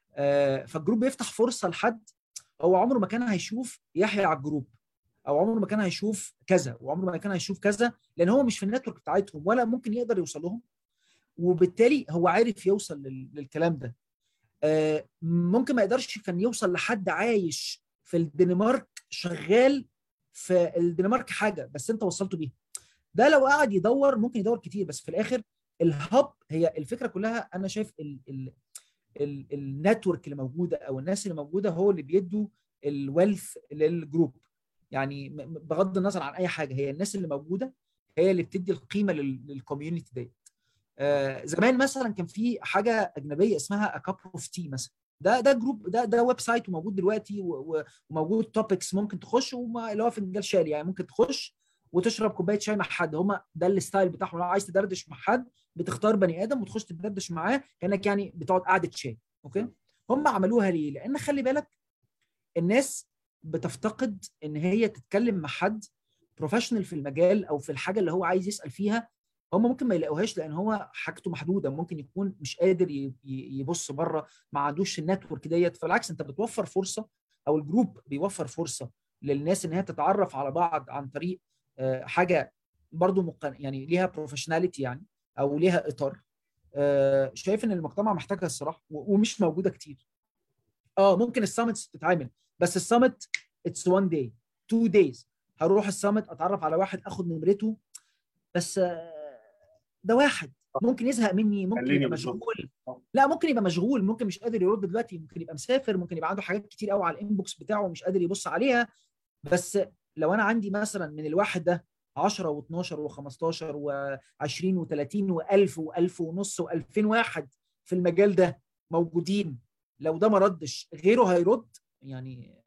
فالجروب بيفتح فرصه لحد هو عمره ما كان هيشوف يحيى على الجروب او عمره ما كان هيشوف كذا وعمره ما كان هيشوف كذا لان هو مش في النتورك بتاعتهم ولا ممكن يقدر يوصل لهم وبالتالي هو عارف يوصل لل- للكلام ده آه، ممكن ما يقدرش كان يوصل لحد عايش في الدنمارك شغال في الدنمارك حاجه بس انت وصلته بيها ده لو قعد يدور ممكن يدور كتير بس في الاخر الهب هي الفكره كلها انا شايف ال ال ال النتورك اللي موجوده او الناس اللي موجوده هو اللي بيدوا الويلث للجروب يعني م- م- بغض النظر عن اي حاجه هي الناس اللي موجوده هي اللي بتدي القيمه للكوميونتي ديت آه، زمان مثلا كان في حاجه اجنبيه اسمها ا كاب اوف تي مثلا ده ده جروب ده ده ويب سايت وموجود دلوقتي و- و- وموجود توبكس ممكن تخش وما اللي هو فنجان شاي يعني ممكن تخش وتشرب كوبايه شاي مع حد هم ده الستايل بتاعهم لو عايز تدردش مع حد بتختار بني ادم وتخش تدردش معاه كانك يعني بتقعد قعده شاي اوكي هم عملوها ليه؟ لان خلي بالك الناس بتفتقد ان هي تتكلم مع حد بروفيشنال في المجال او في الحاجه اللي هو عايز يسال فيها هم ممكن ما يلاقوهاش لان هو حاجته محدوده ممكن يكون مش قادر ي- ي- يبص بره ما عندوش النتورك ديت فالعكس انت بتوفر فرصه او الجروب بيوفر فرصه للناس ان هي تتعرف على بعض عن طريق آه، حاجه برضو مقن... يعني ليها بروفيشناليتي يعني او ليها اطار آه، شايف ان المجتمع محتاجها الصراحه و- ومش موجوده كتير اه ممكن السامتس تتعمل بس السامت اتس وان داي تو دايز هروح السامت اتعرف على واحد اخد نمرته بس آه، ده واحد ممكن يزهق مني ممكن خليني يبقى بالظبط. مشغول آه. لا ممكن يبقى مشغول ممكن مش قادر يرد دلوقتي ممكن يبقى مسافر ممكن يبقى عنده حاجات كتير قوي على الانبوكس بتاعه ومش قادر يبص عليها بس لو انا عندي مثلا من الواحد ده 10 و12 و15 و20 و30 و1000 و1000 ونص و2000 واحد في المجال ده موجودين لو ده ما ردش غيره هيرد يعني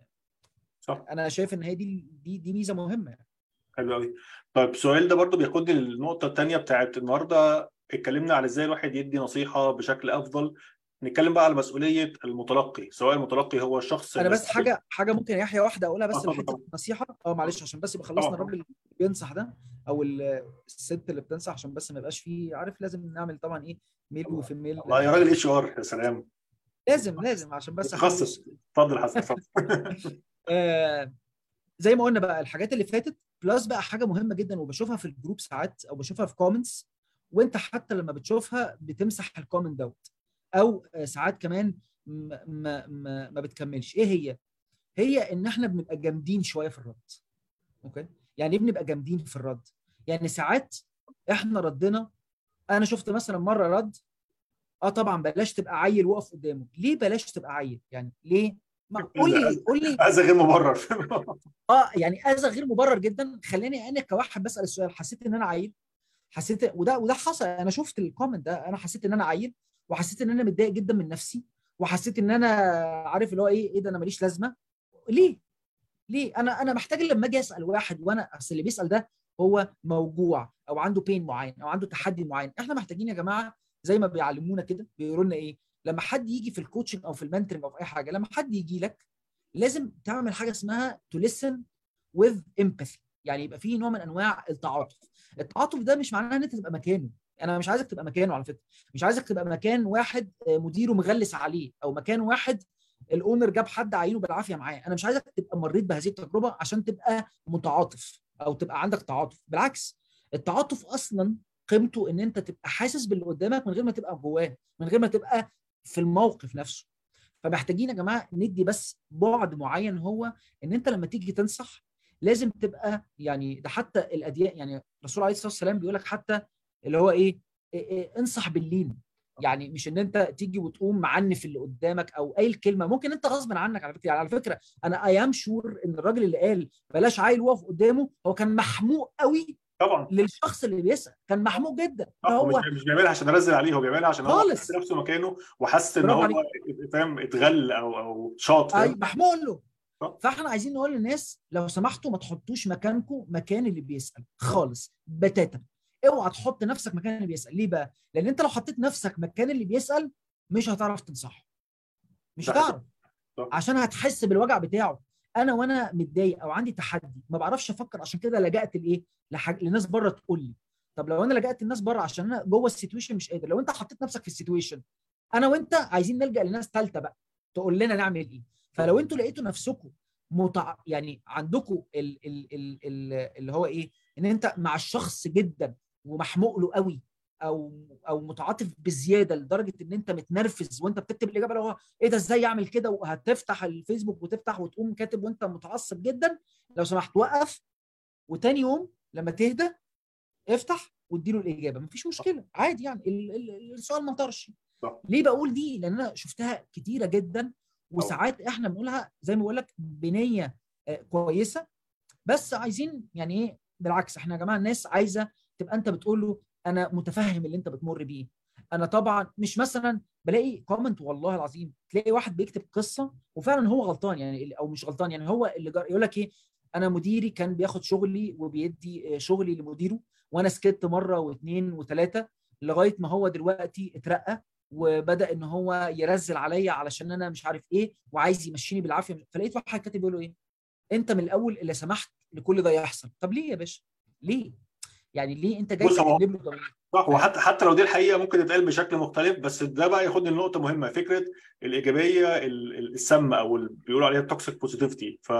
صح انا شايف ان هي دي دي دي ميزه مهمه حلو قوي طيب السؤال ده برضو بياخدني للنقطة التانية بتاعت النهاردة اتكلمنا على ازاي الواحد يدي نصيحة بشكل أفضل نتكلم بقى على مسؤولية المتلقي سواء المتلقي هو الشخص انا بس المسؤول- حاجه حاجه ممكن يحيى واحده اقولها آه، بس اتفضل لحته طبعا. النصيحه اه معلش عشان بس يبقى خلصنا طبعا. الراجل اللي بينصح ده او ال- الست اللي بتنصح عشان بس ما يبقاش فيه عارف لازم نعمل طبعا ايه ميل وفي ميل والله يا راجل اتش ار يا سلام لازم لازم عشان بس متخصص. أخلص. اتفضل يا حسن اتفضل آه زي ما قلنا بقى الحاجات اللي فاتت بلس بقى حاجه مهمه جدا وبشوفها في الجروب ساعات او بشوفها في كومنتس وانت حتى لما بتشوفها بتمسح الكومنت دوت او آه، ساعات كمان ما ما ما, ما بتكملش ايه هي هي ان احنا بنبقى جامدين شويه في الرد اوكي يعني ايه بنبقى جامدين في الرد يعني ساعات احنا ردنا انا شفت مثلا مره رد اه طبعا بلاش تبقى عيل وقف قدامه ليه بلاش تبقى عيل يعني ليه ما قول لي قول لي هذا غير مبرر اه يعني اذى غير مبرر جدا خلاني انا كواحد بسال السؤال حسيت ان انا عيل حسيت وده وده حصل انا شفت الكومنت ده انا حسيت ان انا عيل وحسيت ان انا متضايق جدا من نفسي وحسيت ان انا عارف اللي هو ايه ايه ده انا ماليش لازمه ليه؟ ليه؟ انا انا محتاج لما اجي اسال واحد وانا اصل اللي بيسال ده هو موجوع او عنده بين معين او عنده تحدي معين احنا محتاجين يا جماعه زي ما بيعلمونا كده بيقولوا لنا ايه لما حد يجي في الكوتشنج او في المنتورنج او في اي حاجه لما حد يجي لك لازم تعمل حاجه اسمها to listen with empathy يعني يبقى فيه نوع من انواع التعاطف التعاطف ده مش معناه ان انت تبقى مكانه انا مش عايزك تبقى مكانه على فكره مش عايزك تبقى مكان واحد آه، مديره مغلس عليه او مكان واحد الاونر جاب حد عينه بالعافيه معاه انا مش عايزك تبقى مريت بهذه التجربه عشان تبقى متعاطف او تبقى عندك تعاطف بالعكس التعاطف اصلا قيمته ان انت تبقى حاسس باللي قدامك من غير ما تبقى جواه من غير ما تبقى في الموقف نفسه فمحتاجين يا جماعه ندي بس بعد معين هو ان انت لما تيجي تنصح لازم تبقى يعني ده حتى الاديان يعني الرسول عليه الصلاه والسلام بيقول لك حتى اللي هو ايه, إيه, إيه انصح باللين يعني مش ان انت تيجي وتقوم معنف اللي قدامك او اي كلمه ممكن انت غصب عنك على فكره يعني على فكره انا اي ام شور ان الراجل اللي قال بلاش عيل وقف قدامه هو كان محموق قوي طبعا للشخص اللي بيسال كان محموق جدا صح، هو فهو مش مش بيعملها عشان ارزل عليه هو بيعملها عشان هو خالص. حس نفسه مكانه وحس ان برافو هو فاهم اتغل او او شاط اي فاهم محمول له صح. فاحنا عايزين نقول للناس لو سمحتوا ما تحطوش مكانكم مكان اللي بيسال خالص بتاتا اوعى تحط نفسك مكان اللي بيسال ليه بقى لان انت لو حطيت نفسك مكان اللي بيسال مش هتعرف تنصحه مش صح. هتعرف صح. عشان هتحس بالوجع بتاعه انا وانا متضايق او عندي تحدي ما بعرفش افكر عشان كده لجأت لايه لحاج... لناس بره تقول لي طب لو انا لجأت للناس بره عشان انا جوه السيتويشن مش قادر لو انت حطيت نفسك في السيتويشن انا وانت عايزين نلجأ لناس ثالثه بقى تقول لنا نعمل ايه فلو انتوا لقيتوا نفسكم متع... يعني عندكم ال... ال... ال... ال... اللي هو ايه ان انت مع الشخص جدا ومحموق له قوي او او متعاطف بزياده لدرجه ان انت متنرفز وانت بتكتب الاجابه اللي هو ايه ده ازاي يعمل كده وهتفتح الفيسبوك وتفتح وتقوم كاتب وانت متعصب جدا لو سمحت وقف وتاني يوم لما تهدى افتح واديله الاجابه مفيش مشكله عادي يعني ال- ال- السؤال ما طرش صح. ليه بقول دي لان انا شفتها كتيره جدا وساعات احنا بنقولها زي ما بقول لك بنيه آه، كويسه بس عايزين يعني ايه بالعكس احنا يا جماعه الناس عايزه تبقى انت بتقول له انا متفهم اللي انت بتمر بيه انا طبعا مش مثلا بلاقي كومنت والله العظيم تلاقي واحد بيكتب قصه وفعلا هو غلطان يعني او مش غلطان يعني هو اللي جر... يقول لك ايه انا مديري كان بياخد شغلي وبيدي آه، شغلي لمديره وانا سكت مره واثنين وثلاثه لغايه ما هو دلوقتي اترقى وبدا ان هو يرزل عليا علشان انا مش عارف ايه وعايز يمشيني بالعافيه فلقيت واحد كاتب بيقول له ايه انت من الاول اللي سمحت لكل ده يحصل طب ليه يا باشا ليه يعني ليه انت جاي بص هو تقلب له ضمير صح وحتى حتى لو دي الحقيقه ممكن تتقال بشكل مختلف بس ده بقى ياخدني لنقطه مهمه فكره الايجابيه ال- ال- السامه او اللي بيقولوا عليها التوكسيك بوزيتيفيتي ف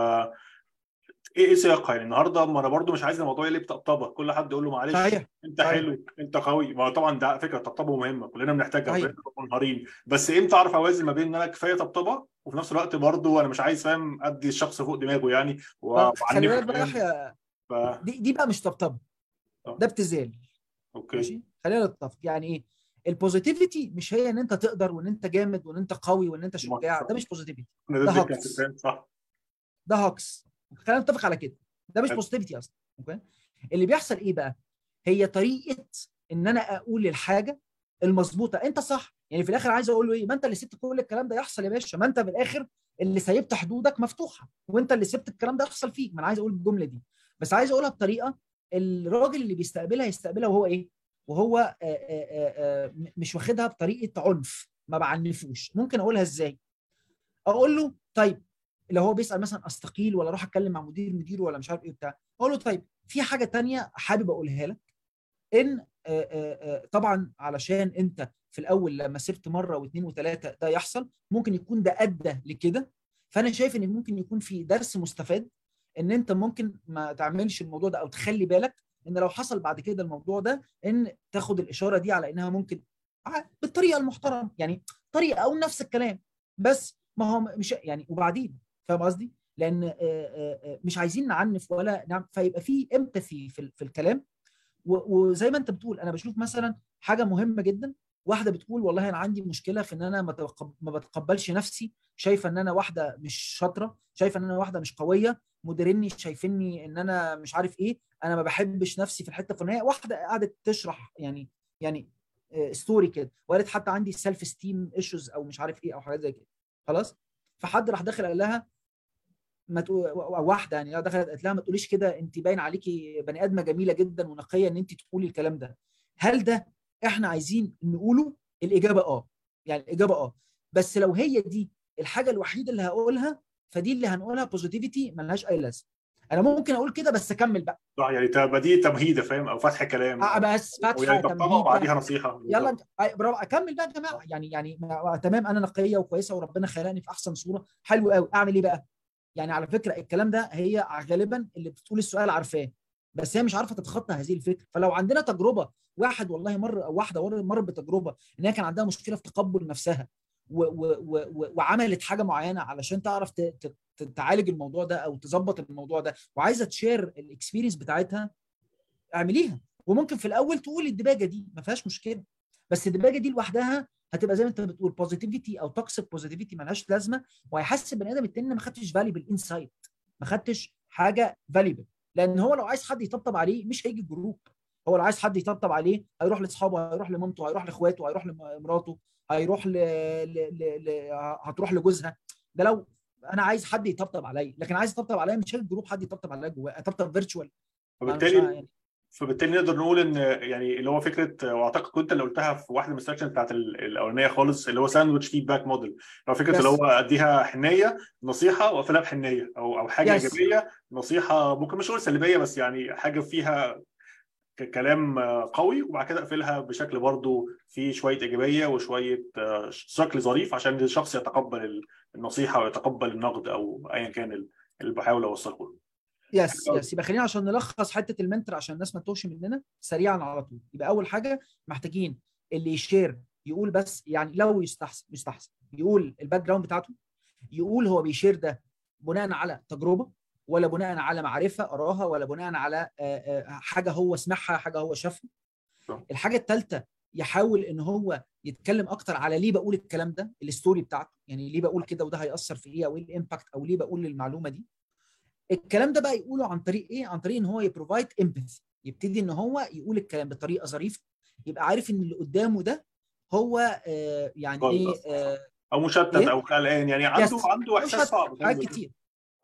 ايه ايه سياقها يعني النهارده ما انا برضو مش عايز الموضوع يقلب طبطبه كل حد يقول له معلش صحيح انت صحيح حلو انت قوي ما هو طبعا ده فكره طبطبه مهمه كلنا بنحتاجها صحيح كلنا بنبقى منهارين بس امتى اعرف اوازن ما بين ان انا كفايه طبطبه وفي نفس الوقت برضو انا مش عايز فاهم ادي الشخص فوق دماغه يعني و- طب خلي وعنفه بالك بقى فاهم يحيى ف دي دي بقى مش طبطبه آه، ده ابتذال اوكي ماشي خلينا نتفق يعني ايه البوزيتيفيتي مش هي ان انت تقدر وان انت جامد وان انت قوي وان انت ما- شجاع صح ده مش بوزيتيفيتي انا ده ضد هاكس الكلاسيكيات صح ده هاكس خلينا نتفق على كده ده مش حلو. بوزيتيفيتي اصلا اوكي اللي بيحصل ايه بقى هي طريقه ان انا اقول الحاجه المظبوطه انت صح يعني في الاخر عايز اقول له ايه ما انت اللي سبت كل الكلام ده يحصل يا باشا ما انت في الاخر اللي سيبت حدودك مفتوحه وانت اللي سبت الكلام ده يحصل فيك ما انا عايز اقول الجمله دي بس عايز اقولها بطريقه الراجل اللي بيستقبلها يستقبلها وهو ايه وهو آآ آآ آآ مش واخدها بطريقه عنف ما بعنفوش ممكن اقولها ازاي اقول له طيب لو هو بيسال مثلا استقيل ولا اروح اتكلم مع مدير مديره ولا مش عارف ايه بتاع اقول له طيب في حاجه تانية حابب اقولها لك ان آه، آه، آه، طبعا علشان انت في الاول لما سبت مره واثنين وثلاثه ده يحصل ممكن يكون ده ادى لكده فانا شايف ان ممكن يكون في درس مستفاد ان انت ممكن ما تعملش الموضوع ده او تخلي بالك ان لو حصل بعد كده الموضوع ده ان تاخد الاشاره دي على انها ممكن ع- بالطريقه المحترمه يعني طريقه او نفس الكلام بس ما هو مش يعني وبعدين فاهم قصدي؟ لان آه، آه، آه، مش عايزين نعنف ولا نعم فيبقى في امباثي في ال- في الكلام و- وزي ما انت بتقول انا بشوف مثلا حاجه مهمه جدا واحده بتقول والله انا عندي مشكله في ان انا ما تقب- ما بتقبلش نفسي شايفه ان انا واحده مش شاطره شايفه ان انا واحده مش قويه مديريني شايفيني ان انا مش عارف ايه انا ما بحبش نفسي في الحته الفلانيه واحده قعدت تشرح يعني يعني ستوري كده وقالت حتى عندي سيلف ستيم ايشوز او مش عارف ايه او حاجات زي كده خلاص فحد راح داخل قال لها ما تقول أو واحده يعني دخلت قالت لها ما تقوليش كده انت باين عليكي بني ادمه جميله جدا ونقيه ان انت تقولي الكلام ده هل ده احنا عايزين نقوله الاجابه اه يعني الاجابه اه بس لو هي دي الحاجه الوحيده اللي هقولها فدي اللي هنقولها بوزيتيفيتي ملهاش اي لازمه انا ممكن اقول كده بس اكمل بقى صح يعني تبقى دي تمهيده فاهم او فتح كلام آه، او بس أو فاتحه يعني طبطبه تمهيد بقى وبعديها نصيحه يلا بالظبط انت أي- برافو اكمل بقى يا جماعه يعني يعني ما- تمام انا نقيه وكويسه وربنا خلقني في احسن صوره حلو قوي اعمل ايه بقى؟ يعني على فكره الكلام ده هي غالبا اللي بتقول السؤال عارفاه بس هي مش عارفه تتخطى هذه الفكره فلو عندنا تجربه واحد والله مر او واحده مر مر بتجربه ان هي كان عندها مشكله في تقبل نفسها و و و و وعملت حاجه معينه علشان تعرف ت- ت- ت- تعالج الموضوع ده او تظبط الموضوع ده وعايزه تشير الاكسبيرينس بتاعتها اعمليها وممكن في الاول تقول الدباجه دي ما فيهاش مشكله بس الدباجه دي لوحدها هتبقى زي ما انت بتقول بوزيتيفيتي او توكسيك بوزيتيفيتي ملهاش لازمه وهيحس البني ادم التاني إن ما خدتش فاليبل انسايت ما خدتش حاجه فاليبل لان هو لو عايز حد يطبطب عليه مش هيجي الجروب هو لو عايز حد يطبطب عليه هيروح لاصحابه هيروح لمامته هيروح لاخواته هيروح لمراته هيروح ل... ل... ل... ل... هتروح لجوزها ده لو انا عايز حد يطبطب عليا لكن عايز يطبطب عليا مش هيجي الجروب حد يطبطب عليا جواه اطبطب فيرتشوال فبالتالي يعني فبالتالي نقدر نقول ان يعني اللي هو فكره واعتقد كنت اللي قلتها في واحده من السكشن بتاعت ال- الاولانيه خالص اللي هو ساندويتش فيدباك موديل اللي هو فكره Yes. اللي هو اديها حنيه نصيحه واقفلها بحنيه او او حاجه Yes. ايجابيه نصيحه ممكن مش اقول سلبيه بس يعني حاجه فيها ك- كلام قوي وبعد كده اقفلها بشكل برضو فيه شويه ايجابيه وشويه آه، شكل ظريف عشان الشخص يتقبل ال- النصيحه ويتقبل النقد او ايا كان ال- اللي بحاول اوصله له يس حلو. يس يبقى خلينا عشان نلخص حته المنتور عشان الناس ما تتوهش مننا سريعا على طول يبقى اول حاجه محتاجين اللي يشير يقول بس يعني لو يستحسن يستحسن يقول الباك جراوند بتاعته يقول هو بيشير ده بناء على تجربه ولا بناء على معرفه قراها ولا بناء على آه، آه، حاجه هو سمعها حاجه هو شافها صح. الحاجه الثالثه يحاول ان هو يتكلم اكتر على ليه بقول الكلام ده الستوري بتاعته يعني ليه بقول كده وده هيأثر في ايه او ايه الامباكت او ليه بقول المعلومه دي الكلام ده بقى يقوله عن طريق ايه عن طريق ان هو يبروفايد امباثي يبتدي ان هو يقول الكلام بطريقه ظريفه يبقى عارف ان اللي قدامه ده هو آه يعني غلط ايه أصلاً. آه او مشتت إيه؟ او قلقان يعني عنده يس. عنده احساس مشتت. صعب فاهم حاجات زي كده. كتير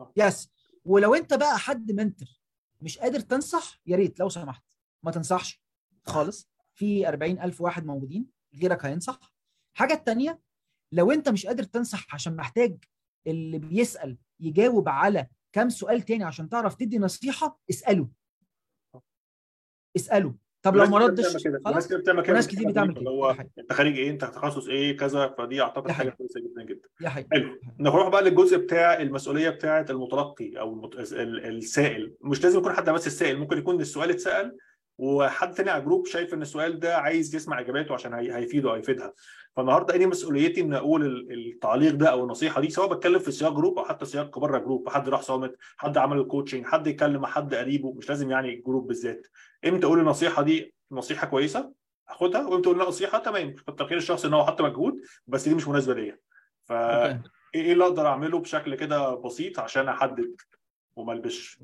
يس ولو انت بقى حد منتر مش قادر تنصح يا ريت لو سمحت ما تنصحش خالص في 40000 واحد موجودين غيرك هينصح الحاجه الثانيه لو انت مش قادر تنصح عشان محتاج اللي بيسال يجاوب على كام سؤال تاني عشان تعرف تدي نصيحه اساله اساله طب لو ما ردش وناس خلاص كده بتعمل كده وناس كتير بتعمل كده اللي دي هو حقيقة. انت خارج ايه انت تخصص ايه كذا فدي اعتقد دي حاجه حقيقة. كويسه جدا جدا دي حقيقة حلو نروح بقى للجزء بتاع المسؤوليه بتاعه المتلقي او المت... ال- السائل مش لازم يكون حد بس السائل ممكن يكون السؤال اتسال وحد تاني على الجروب شايف ان السؤال ده عايز يسمع اجاباته عشان هي... هيفيده او هيفيدها فالنهارده ايه مسؤوليتي ان اقول ال- التعليق ده او النصيحه دي سواء بتكلم في سياق جروب او حتى سياق بره جروب حد راح صامت حد عمل الكوتشنج حد يتكلم مع حد قريبه مش لازم يعني الجروب بالذات امتى اقول النصيحه دي نصيحه كويسه اخدها وامتى اقول لا نصيحه تمام كتر خير الشخص ان هو حط مجهود بس دي مش مناسبه ليا ف اوكي ايه اللي اقدر اعمله بشكل كده بسيط عشان احدد وما البسش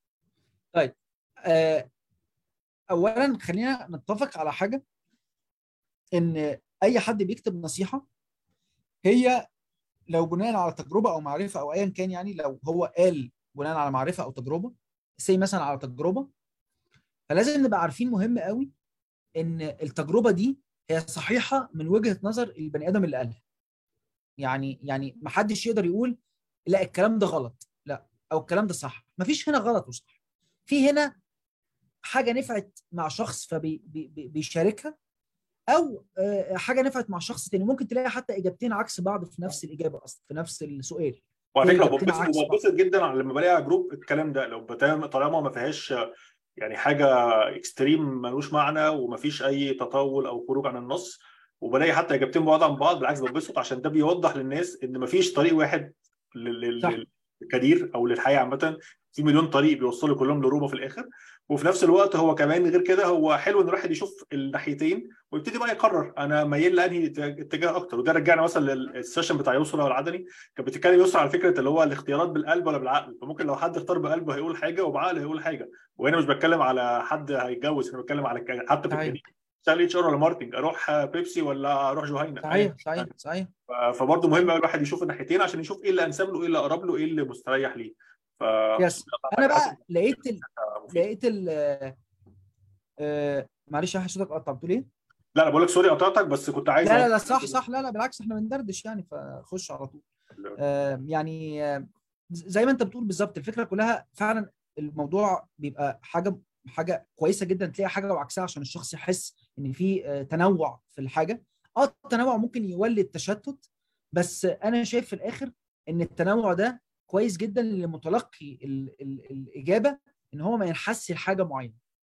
آه، اولا خلينا نتفق على حاجه ان اي حد بيكتب نصيحه هي لو بناء على تجربه او معرفه او ايا كان يعني لو هو قال بناء على معرفه او تجربه سي مثلا على تجربه فلازم نبقى عارفين مهم قوي ان التجربه دي هي صحيحه من وجهه نظر البني ادم اللي قالها يعني يعني ما حدش يقدر يقول لا الكلام ده غلط لا او الكلام ده صح مفيش هنا غلط وصح في هنا حاجه نفعت مع شخص فبيشاركها او آه، حاجه نفعت مع شخص تاني ممكن تلاقي حتى اجابتين عكس بعض في نفس الاجابه اصلا في نفس السؤال وعلى فكره إجابتين ببسط عكس بعض. ببسط جدا على لما بلاقي على جروب الكلام ده لو بتعمل- طالما ما فيهاش يعني حاجه اكستريم ملوش معنى وما فيش اي تطاول او خروج عن النص وبلاقي حتى اجابتين بعض عن بعض بالعكس ببسط عشان ده بيوضح للناس ان ما فيش طريق واحد لل- لل- صح. للكارير او للحياه عامه في مليون طريق بيوصلوا كلهم لروما في الاخر وفي نفس الوقت هو كمان غير كده هو حلو ان الواحد يشوف الناحيتين ويبتدي بقى يقرر انا ميال لانهي اتجاه اكتر وده رجعنا مثلا للسيشن بتاع يسرا والعدني كانت بتتكلم يسرا على فكره اللي هو الاختيارات بالقلب ولا بالعقل فممكن لو حد اختار بقلبه هيقول حاجه وبعقله هيقول حاجه وهنا مش بتكلم على حد هيتجوز انا بتكلم على ك- حتى في صحيح. الكارير اشتغل اتش ار ولا ماركتنج اروح بيبسي ولا اروح جوهينا صحيح صحيح صحيح ف- فبرضه مهم قوي الواحد يشوف الناحيتين عشان يشوف ايه اللي انسب له ايه اللي اقرب له ايه اللي مستريح ليه ف يس انا بقى لقيت ال... مفيد. لقيت ال آه، معلش يا أحمد، صوتك قطع بتقول ايه؟ لا انا بقول لك سوري قطعتك بس كنت عايز لا لا لا صح صح لا لا بالعكس احنا بندردش يعني فخش على طول لا. آه، يعني آه، زي ما انت بتقول بالظبط الفكره كلها فعلا الموضوع بيبقى حاجه حاجه كويسه جدا تلاقي حاجه وعكسها عشان الشخص يحس ان في آه، تنوع في الحاجه اه التنوع ممكن يولد تشتت بس انا شايف في الاخر ان التنوع ده كويس جدا لمتلقي ال ال الاجابه ان هو ما ينحسش لحاجه معينه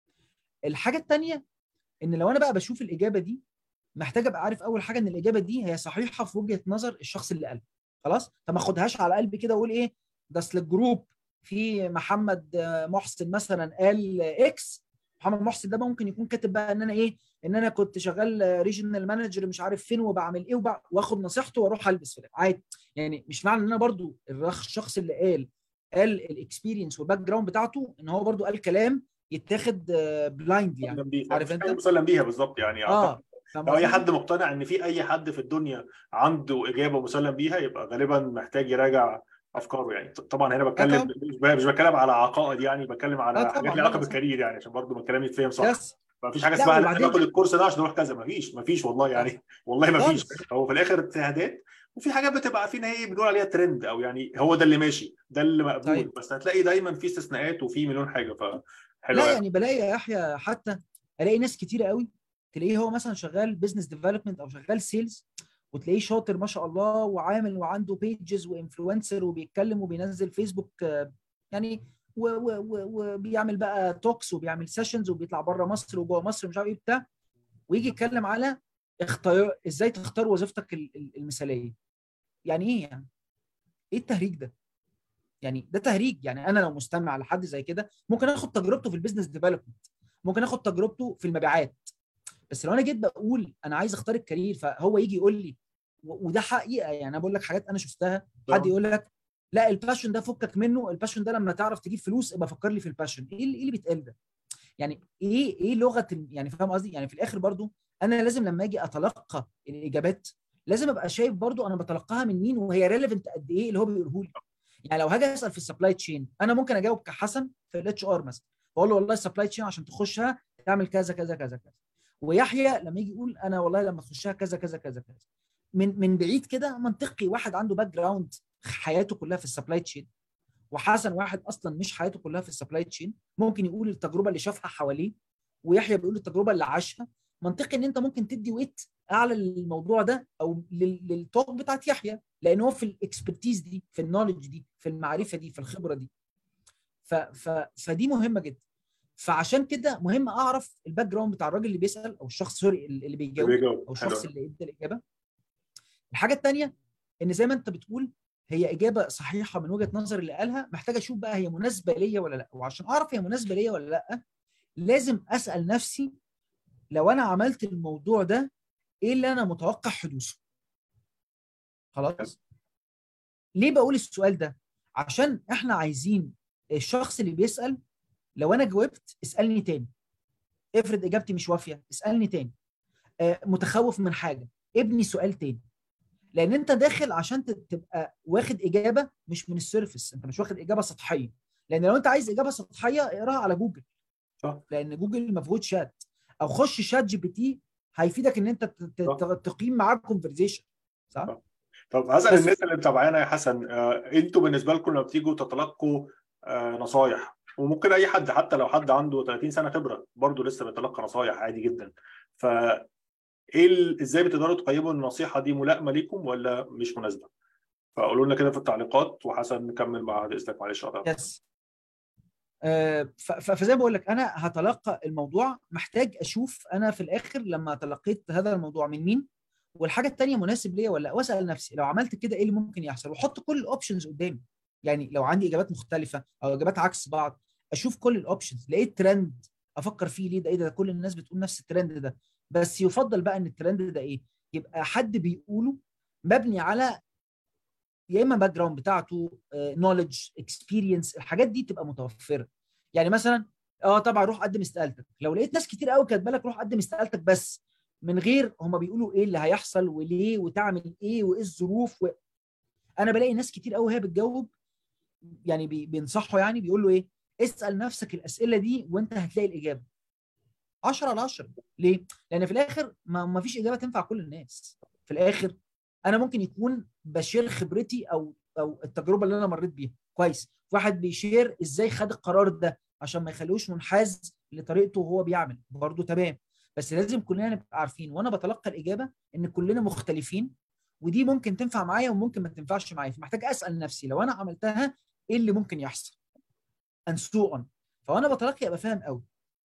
الحاجه الثانيه ان لو انا بقى بشوف الاجابه دي محتاج ابقى عارف اول حاجه ان الاجابه دي هي صحيحه في وجهه نظر الشخص اللي قالها خلاص فما اخدهاش على قلبي كده واقول ايه ده اصل الجروب في محمد آه، محسن مثلا قال اكس محمد محسن ده بقى ممكن يكون كاتب بقى ان انا ايه ان انا كنت شغال ريجنال مانجر مش عارف فين وبعمل ايه وبع... واخد نصيحته واروح البس في ده. عادي يعني مش معنى ان انا برضو الرخ- الشخص اللي قال قال الاكسبيرينس والباك جراوند بتاعته ان هو برضو قال كلام يتاخد بلايند يعني مسلم بيها عارف مش انت؟ حاجة مسلم بيها بالظبط يعني اه أعتقد فاهم لو اي قصدي؟ حد مقتنع ان في اي حد في الدنيا عنده اجابه مسلم بيها يبقى غالبا محتاج يراجع افكاره يعني طبعا هنا بتكلم طبعا. مش ب- مش بتكلم على عقائد يعني بتكلم آه على طبعا، حاجات لا، ليها علاقه لا، صح. بالكارير يعني عشان برضه الكلام يتفهم صح يس مفيش حاجه لا، اسمها انا وبعدين- باخد الكورس ده عشان اروح كذا مفيش مفيش والله يعني والله مفيش خالص. هو في الاخر اجتهادات وفي حاجات بتبقى عارفين ايه بنقول عليها ترند او يعني هو ده اللي ماشي ده اللي مقبول صحيح. بس هتلاقي دايما في استثناءات وفي مليون حاجه ف حلو لا أوي. يعني بلاقي يا يحيى حتى الاقي ناس كتيره قوي تلاقيه هو مثلا شغال بزنس ديفلوبمنت او شغال سيلز وتلاقيه شاطر ما شاء الله وعامل وعنده بيجز وانفلونسر وبيتكلم وبينزل فيسبوك آه، يعني و- و- و- وبيعمل بقى توكس وبيعمل سيشنز وبيطلع بره مصر وجوه مصر ومش عارف ايه بتاع ويجي يتكلم على اختيار ازاي تختار وظيفتك ال- ال- المثاليه يعني ايه يعني ايه التهريج ده يعني ده تهريج يعني انا لو مستمع لحد زي كده ممكن اخد تجربته في البيزنس ديفلوبمنت ممكن اخد تجربته في المبيعات بس لو انا جيت بقول انا عايز اختار الكارير فهو يجي يقول لي و- وده حقيقه يعني انا بقول لك حاجات انا شفتها حد يقول لك لا الباشن ده فكك منه الباشن ده لما تعرف تجيب فلوس ابقى فكر لي في الباشن ايه اللي, إيه اللي بيتقال ده يعني ايه ايه لغه ال- يعني فاهم قصدي يعني في الاخر برضو انا لازم لما اجي اتلقى الاجابات لازم ابقى شايف برضو انا بتلقاها من مين وهي ريليفنت قد ايه اللي هو بيقوله لي يعني لو هاجي اسال في السبلاي تشين انا ممكن اجاوب كحسن في الاتش ار مثلا بقول له والله السبلاي تشين عشان تخشها تعمل كذا كذا كذا كذا ويحيى لما يجي يقول انا والله لما تخشها كذا كذا كذا كذا من من بعيد كده منطقي واحد عنده باك جراوند حياته كلها في السبلاي تشين وحسن واحد اصلا مش حياته كلها في السبلاي تشين ممكن يقول التجربه اللي شافها حواليه ويحيى بيقول التجربه اللي عاشها منطقي ان انت ممكن تدي ويت اعلى للموضوع ده او للتوك بتاعت يحيى لان هو في الاكسبرتيز دي في النولج دي في المعرفه دي في الخبره دي ف ف فدي مهمه جدا فعشان كده مهم اعرف الباك جراوند بتاع الراجل اللي بيسال او الشخص سوري اللي بيجاوب او الشخص اللي ادى الاجابه الحاجه الثانيه ان زي ما انت بتقول هي اجابه صحيحه من وجهه نظر اللي قالها محتاج اشوف بقى هي مناسبه ليا ولا لا وعشان اعرف هي مناسبه ليا ولا لا لازم اسال نفسي لو انا عملت الموضوع ده ايه اللي انا متوقع حدوثه خلاص ليه بقول السؤال ده عشان احنا عايزين الشخص اللي بيسال لو انا جاوبت اسالني تاني افرض اجابتي مش وافيه اسالني تاني آه متخوف من حاجه ابني سؤال تاني لان انت داخل عشان تبقى واخد اجابه مش من السيرفس انت مش واخد اجابه سطحيه لان لو انت عايز اجابه سطحيه اقراها على جوجل صح لان جوجل ما فيهوش شات او خش شات جي بي تي هيفيدك ان انت تقيم معاه كونفرزيشن صح؟ صح طب هسال الناس اللي متابعانا يا حسن آه، انتوا بالنسبه لكم لما بتيجوا تتلقوا آه، نصايح وممكن اي حد حتى لو حد عنده 30 سنه خبره برضه لسه بيتلقى نصايح عادي جدا ف ايه ال... ازاي بتقدروا تقيموا النصيحه دي ملائمه ليكم ولا مش مناسبه؟ فقولوا لنا كده في التعليقات وحسن نكمل بعد اذنك معلش يس آه فزي ما بقول لك انا هتلقى الموضوع محتاج اشوف انا في الاخر لما تلقيت هذا الموضوع من مين والحاجه الثانيه مناسب ليا ولا واسال نفسي لو عملت كده ايه اللي ممكن يحصل واحط كل الاوبشنز قدامي يعني لو عندي اجابات مختلفه او اجابات عكس بعض اشوف كل الاوبشنز لقيت ترند افكر فيه ليه ده ايه ده كل الناس بتقول نفس الترند ده بس يفضل بقى ان الترند ده ايه يبقى حد بيقوله مبني على يا اما باك جراوند بتاعته نولج uh, اكسبيرينس الحاجات دي تبقى متوفره يعني مثلا اه طبعا روح قدم استقالتك لو لقيت ناس كتير قوي كاتبه لك روح قدم استقالتك بس من غير هم بيقولوا ايه اللي هيحصل وليه وتعمل ايه وايه الظروف و... انا بلاقي ناس كتير قوي وهي بتجاوب يعني بي... بينصحوا يعني بيقولوا ايه اسال نفسك الاسئله دي وانت هتلاقي الاجابه 10 على 10 ليه؟ لان في الاخر ما, ما فيش اجابه تنفع كل الناس في الاخر انا ممكن يكون بشير خبرتي او او التجربه اللي انا مريت بيها كويس واحد بيشير ازاي خد القرار ده عشان ما يخليهوش منحاز لطريقته وهو بيعمل برضه تمام بس لازم كلنا نبقى عارفين وانا بتلقى الاجابه ان كلنا مختلفين ودي ممكن تنفع معايا وممكن ما تنفعش معايا فمحتاج اسال نفسي لو انا عملتها ايه اللي ممكن يحصل and so on فانا بتلقي ابقى فاهم قوي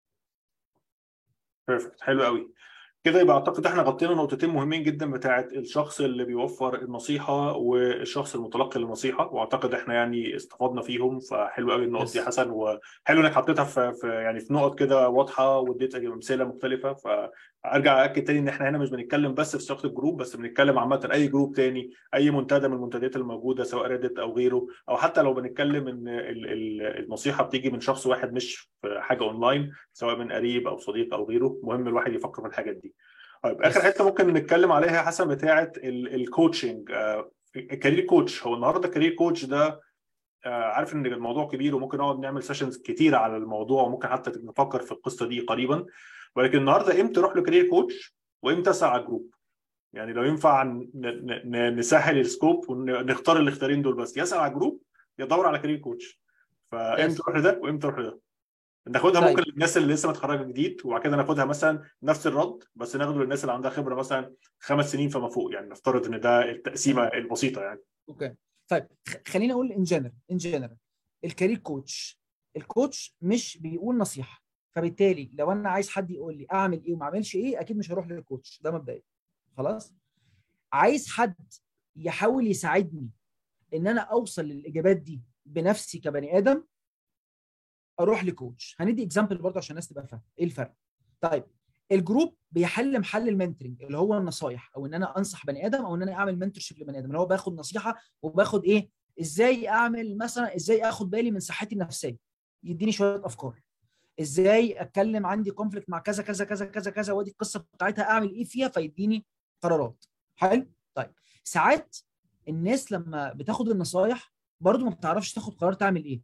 بيرفكت حلو قوي كده يبقى اعتقد احنا غطينا نقطتين مهمين جدا بتاعه الشخص اللي بيوفر النصيحه والشخص المتلقي للنصيحه واعتقد احنا يعني استفدنا فيهم فحلو قوي النقط دي حسن وحلو انك حطيتها في, في يعني في نقط كده واضحه واديت امثله مختلفه فارجع اكد تاني ان احنا هنا مش بنتكلم بس في صياغه الجروب بس بنتكلم عامه اي جروب تاني اي منتدى من المنتديات الموجوده سواء ريدت او غيره او حتى لو بنتكلم ان النصيحه بتيجي من شخص واحد مش في حاجه اونلاين سواء من قريب او صديق او غيره مهم الواحد يفكر في الحاجات دي طيب اخر حته ممكن نتكلم عليها يا حسن بتاعه الكوتشنج كارير كوتش هو النهارده كارير كوتش ده عارف ان الموضوع كبير وممكن نقعد نعمل سيشنز كتيره على الموضوع وممكن حتى نفكر في القصه دي قريبا ولكن النهارده امتى اروح لكارير كوتش وامتى اسعى على الجروب يعني لو ينفع نسهل السكوب ونختار الاختيارين دول بس يسعى على الجروب يدور على كارير كوتش فامتى اروح لده وامتى اروح لده ناخدها طيب. ممكن للناس اللي لسه متخرجه جديد وبعد كده ناخدها مثلا نفس الرد بس ناخده للناس اللي عندها خبره مثلا خمس سنين فما فوق يعني نفترض ان ده التقسيمه البسيطه يعني اوكي طيب خليني اقول ان جنرال ان جنرال الكارير كوتش الكوتش مش بيقول نصيحه فبالتالي لو انا عايز حد يقول لي اعمل ايه وما اعملش ايه اكيد مش هروح للكوتش ده مبدئيا خلاص عايز حد يحاول يساعدني ان انا اوصل للاجابات دي بنفسي كبني ادم اروح لكوتش هندي اكزامبل برضه عشان الناس تبقى فاهمه ايه الفرق طيب الجروب بيحل محل المنتورنج اللي هو النصايح او ان انا انصح بني ادم او ان انا اعمل منتورشيب لبني ادم اللي هو باخد نصيحه وباخد ايه ازاي اعمل مثلا ازاي اخد بالي من صحتي النفسيه يديني شويه افكار ازاي اتكلم عندي كونفليكت مع كذا كذا كذا كذا كذا وادي القصه بتاعتها اعمل ايه فيها فيديني قرارات حلو طيب ساعات الناس لما بتاخد النصايح برضو ما بتعرفش تاخد قرار تعمل ايه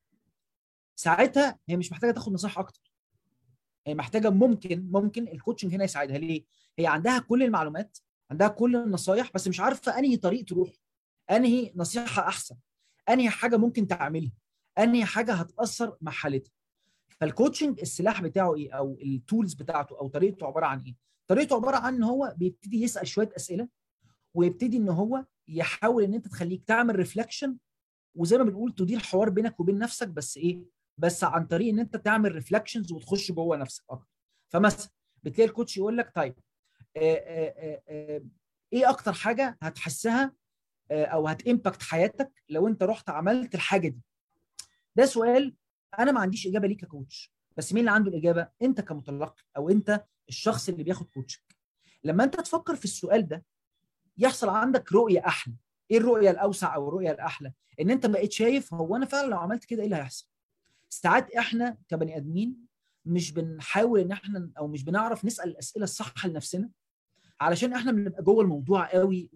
ساعتها هي مش محتاجه تاخد نصيحه اكتر هي محتاجه ممكن ممكن الكوتشنج هنا يساعدها ليه هي عندها كل المعلومات عندها كل النصايح بس مش عارفه انهي طريق تروح انهي نصيحه احسن انهي حاجه ممكن تعملها انهي حاجه هتاثر مع حالتها فالكوتشنج السلاح بتاعه ايه او التولز بتاعته او طريقته عباره عن ايه طريقته عباره عن ان هو بيبتدي يسال شويه اسئله ويبتدي ان هو يحاول ان انت تخليك تعمل ريفلكشن وزي ما بنقول تدير حوار بينك وبين نفسك بس ايه بس عن طريق ان انت تعمل ريفلكشنز وتخش جوه نفسك اكتر فمثلا بتلاقي الكوتش يقول لك طيب آآ آآ آآ ايه اكتر حاجه هتحسها او هتامباكت حياتك لو انت رحت عملت الحاجه دي ده سؤال انا ما عنديش اجابه ليه ككوتش بس مين اللي عنده الاجابه انت كمتلقي او انت الشخص اللي بياخد كوتشنج لما انت تفكر في السؤال ده يحصل عندك رؤيه احلى ايه الرؤيه الاوسع او الرؤيه الاحلى ان انت بقيت شايف هو انا فعلا لو عملت كده ايه اللي هيحصل ساعات احنا كبني ادمين مش بنحاول ان احنا او مش بنعرف نسال الاسئله الصح لنفسنا علشان احنا بنبقى جوه الموضوع قوي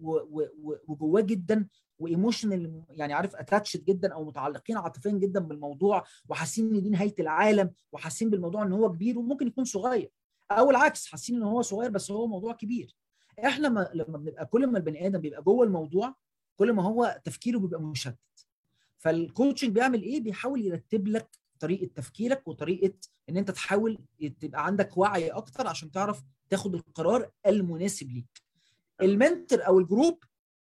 وجواه جدا وايموشنال يعني عارف اتاتشد جدا او متعلقين عاطفيا جدا بالموضوع وحاسين ان دي نهايه العالم وحاسين بالموضوع ان هو كبير وممكن يكون صغير او العكس حاسين ان هو صغير بس هو موضوع كبير احنا ما لما بنبقى كل ما البني ادم بيبقى جوه الموضوع كل ما هو تفكيره بيبقى مشتت فالكوتشنج بيعمل ايه بيحاول يرتب لك طريقه تفكيرك وطريقه ان انت تحاول تبقى عندك وعي اكتر عشان تعرف تاخد القرار المناسب ليك المنتر او الجروب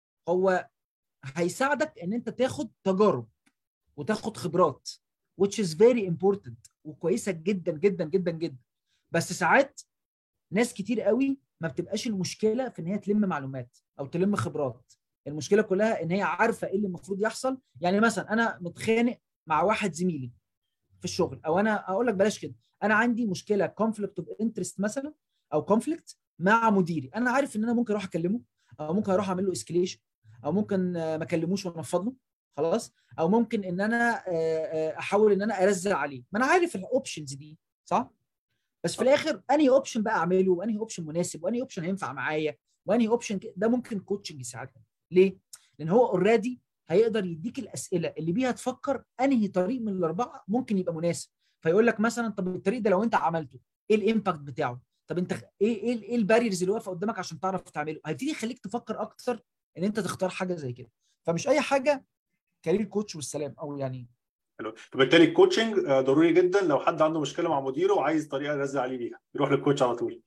هو هيساعدك ان انت تاخد تجارب وتاخد خبرات which is very important وكويسه جدا جدا جدا جدا بس ساعات ناس كتير قوي ما بتبقاش المشكله في ان هي تلم معلومات او تلم خبرات المشكله كلها ان هي عارفه ايه اللي المفروض يحصل يعني مثلا انا متخانق مع واحد زميلي في الشغل او انا اقول لك بلاش كده انا عندي مشكله كونفليكت اوف انترست مثلا او كونفليكت مع مديري انا عارف ان انا ممكن اروح اكلمه او ممكن اروح اعمل له اسكليشن او ممكن ما اكلموش وانفض له خلاص او ممكن ان انا احاول ان انا ارزع عليه ما انا عارف الاوبشنز دي صح بس في الاخر انهي اوبشن بقى اعمله وانهي اوبشن مناسب وانهي اوبشن هينفع معايا وانهي اوبشن ده ممكن كوتشنج يساعدني ليه لان هو اوريدي هيقدر يديك الاسئله اللي بيها تفكر انهي طريق من الاربعه ممكن يبقى مناسب فيقول لك مثلا طب الطريق ده لو انت عملته ايه الامباكت بتاعه طب انت ايه ايه ايه الباريرز اللي واقفه قدامك عشان تعرف تعمله هيبتدي يخليك تفكر اكتر ان انت تختار حاجه زي كده فمش اي حاجه كارير كوتش والسلام او يعني حلو فبالتالي الكوتشنج ضروري جدا لو حد عنده مشكله مع مديره وعايز طريقه يرزع عليه بيها يروح للكوتش على طول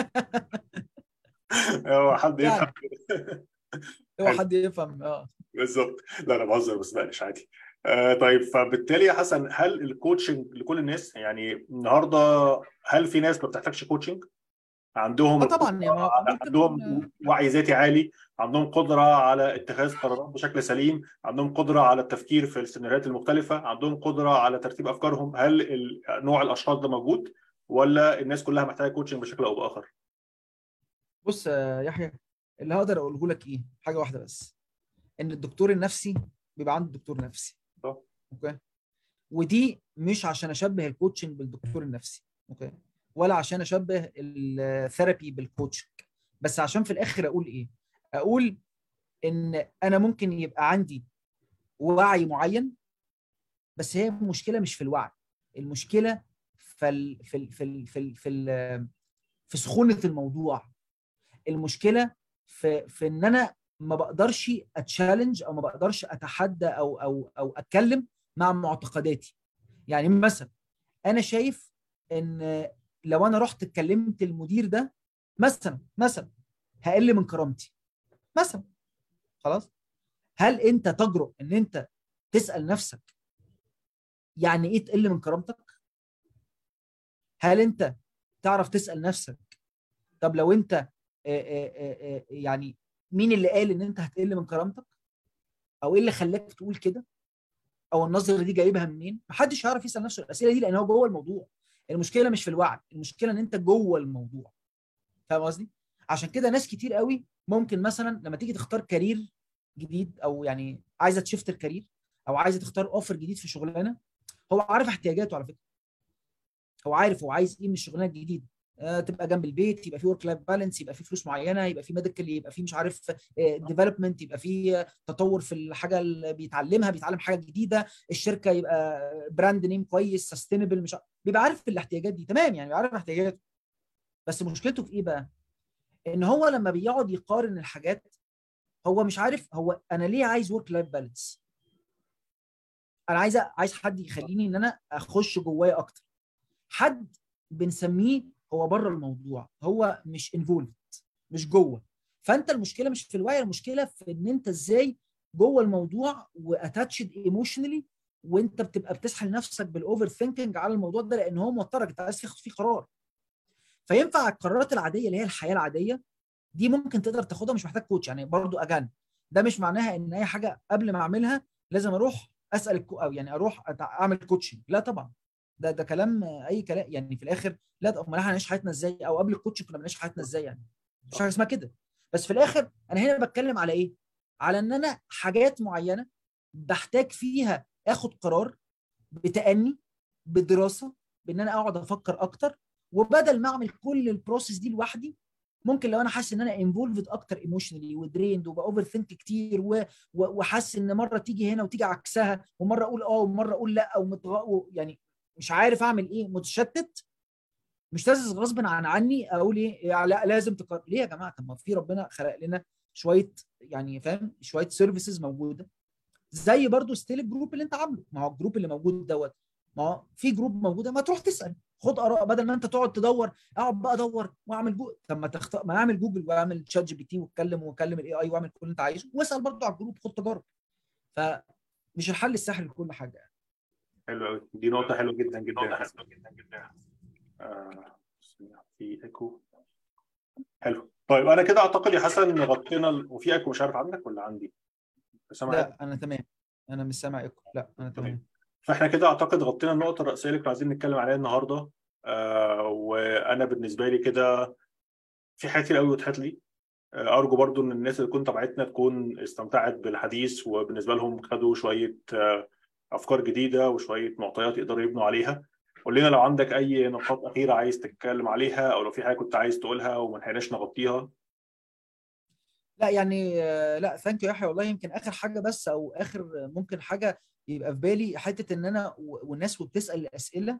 هو حد يفهم هو حد يفهم اه بالظبط لا انا بهزر بس بقلش عادي آه طيب فبالتالي يا حسن هل الكوتشنج لكل الناس يعني النهارده هل في ناس ما بتحتاجش كوتشنج عندهم آه طبعا يعني عندهم وعي ذاتي عالي عندهم قدره على اتخاذ قرارات بشكل سليم عندهم قدره على التفكير في السيناريوهات المختلفه عندهم قدره على ترتيب افكارهم هل نوع الاشخاص ده موجود ولا الناس كلها محتاجه كوتشنج بشكل او باخر بص يا يحيى اللي هقدر اقوله لك ايه حاجه واحده بس ان الدكتور النفسي بيبقى عنده دكتور نفسي صح اوكي ودي مش عشان اشبه الكوتشنج بالدكتور النفسي اوكي ولا عشان اشبه الثيرابي بالكوتشنج بس عشان في الاخر اقول ايه اقول ان انا ممكن يبقى عندي وعي معين بس هي المشكله مش في الوعي المشكله في ال في ال في ال في ال في, ال في سخونه الموضوع المشكله في في ان انا ما بقدرش اتشالنج او ما بقدرش اتحدى او او او اتكلم مع معتقداتي يعني مثلا انا شايف ان لو انا رحت اتكلمت المدير ده مثلا مثلا هقل من كرامتي مثلا خلاص هل انت تجرؤ ان انت تسال نفسك يعني ايه تقل من كرامتك هل انت تعرف تسال نفسك طب لو انت آآ آآ يعني مين اللي قال ان انت هتقل من كرامتك او ايه اللي خلاك تقول كده او النظره دي جايبها منين محدش هيعرف يسال نفسه الاسئله دي لان هو جوه الموضوع المشكله مش في الوعي المشكله ان انت جوه الموضوع فاهم قصدي عشان كده ناس كتير قوي ممكن مثلا لما تيجي تختار كارير جديد او يعني عايزه تشفت الكارير او عايزه تختار اوفر جديد في شغلانه هو عارف احتياجاته على فكره هو عارف هو عايز ايه من الشغلانه الجديده آه تبقى جنب البيت يبقى في ورك لايف بالانس يبقى في فلوس معينه يبقى في ميديكال يبقى في مش عارف ديفلوبمنت يبقى في تطور في الحاجه اللي بيتعلمها بيتعلم حاجه جديده الشركه يبقى براند نيم كويس سستينبل مش بيبقى عارف الاحتياجات دي تمام يعني عارف احتياجاته بس مشكلته في ايه بقى ان هو لما بيقعد يقارن الحاجات هو مش عارف هو انا ليه عايز ورك لايف بالانس انا عايز عايز حد يخليني ان انا اخش جوايا اكتر حد بنسميه هو بره الموضوع هو مش انفولد مش جوه فانت المشكله مش في الوعي المشكله في ان انت ازاي جوه الموضوع واتاتشد ايموشنالي وانت بتبقى بتسحل نفسك بالاوفر ثينكينج على الموضوع ده لان هو موترك انت عايز تاخد فيه قرار فينفع القرارات العاديه اللي هي الحياه العاديه دي ممكن تقدر تاخدها مش محتاج كوتش يعني برضو اجان ده مش معناها ان اي حاجه قبل ما اعملها لازم اروح اسال الكو او يعني اروح اعمل كوتشنج لا طبعا ده ده كلام اي كلام يعني في الاخر لا امال احنا هنعيش حياتنا ازاي او قبل الكوتشنج كنا بنعيش حياتنا ازاي يعني مش حاجه اسمها كده بس في الاخر انا هنا بتكلم على ايه على ان انا حاجات معينه بحتاج فيها اخد قرار بتأني بدراسه بان انا اقعد افكر اكتر وبدل ما اعمل كل البروسيس دي لوحدي ممكن لو انا حاسس ان انا انفولفد اكتر ايموشنالي ودريند وباوفر ثينك كتير وحاسس ان مره تيجي هنا وتيجي عكسها ومره اقول اه ومره اقول لا ومتغ... يعني مش عارف اعمل ايه متشتت مش لازم غصب عن عني اقول ايه لا لازم تقرر ليه يا جماعه طب ما في ربنا خلق لنا شويه يعني فاهم شويه سيرفيسز موجوده زي برضو ستيل الجروب اللي انت عامله ما هو الجروب اللي موجود دوت ما هو في جروب موجوده ما تروح تسال خد اراء بدل ما انت تقعد تدور اقعد بقى ادور واعمل جوجل طب ما تخت... ما اعمل جوجل واعمل تشات جي بي تي واتكلم واكلم الاي اي واعمل كل اللي انت عايزه واسال برضه على الجروب خد تجارب فمش الحل السهل لكل حاجه يعني حلو قوي دي نقطه حلوه جدا جدا يا حسن آه في ايكو حلو طيب انا كده اعتقد يا حسن غطينا ال... وفي ايكو مش عارف عندك ولا عندي سامع لا انا تمام انا مش سامع ايكو لا انا تمام فاحنا كده اعتقد غطينا النقطه الرئيسيه اللي كنا عايزين نتكلم عليها النهارده آه وانا بالنسبه لي كده في حاجات كتير قوي وضحت لي آه ارجو برضو ان الناس اللي تكون تابعتنا تكون استمتعت بالحديث وبالنسبه لهم خدوا شويه آه افكار جديده وشويه معطيات يقدروا يبنوا عليها قول لنا لو عندك اي نقاط اخيره عايز تتكلم عليها او لو في حاجه كنت عايز تقولها وما لحقناش نغطيها لا يعني لا ثانك يو يحيى والله يمكن اخر حاجه بس او اخر ممكن حاجه يبقى في بالي حته ان انا والناس وبتسال الاسئله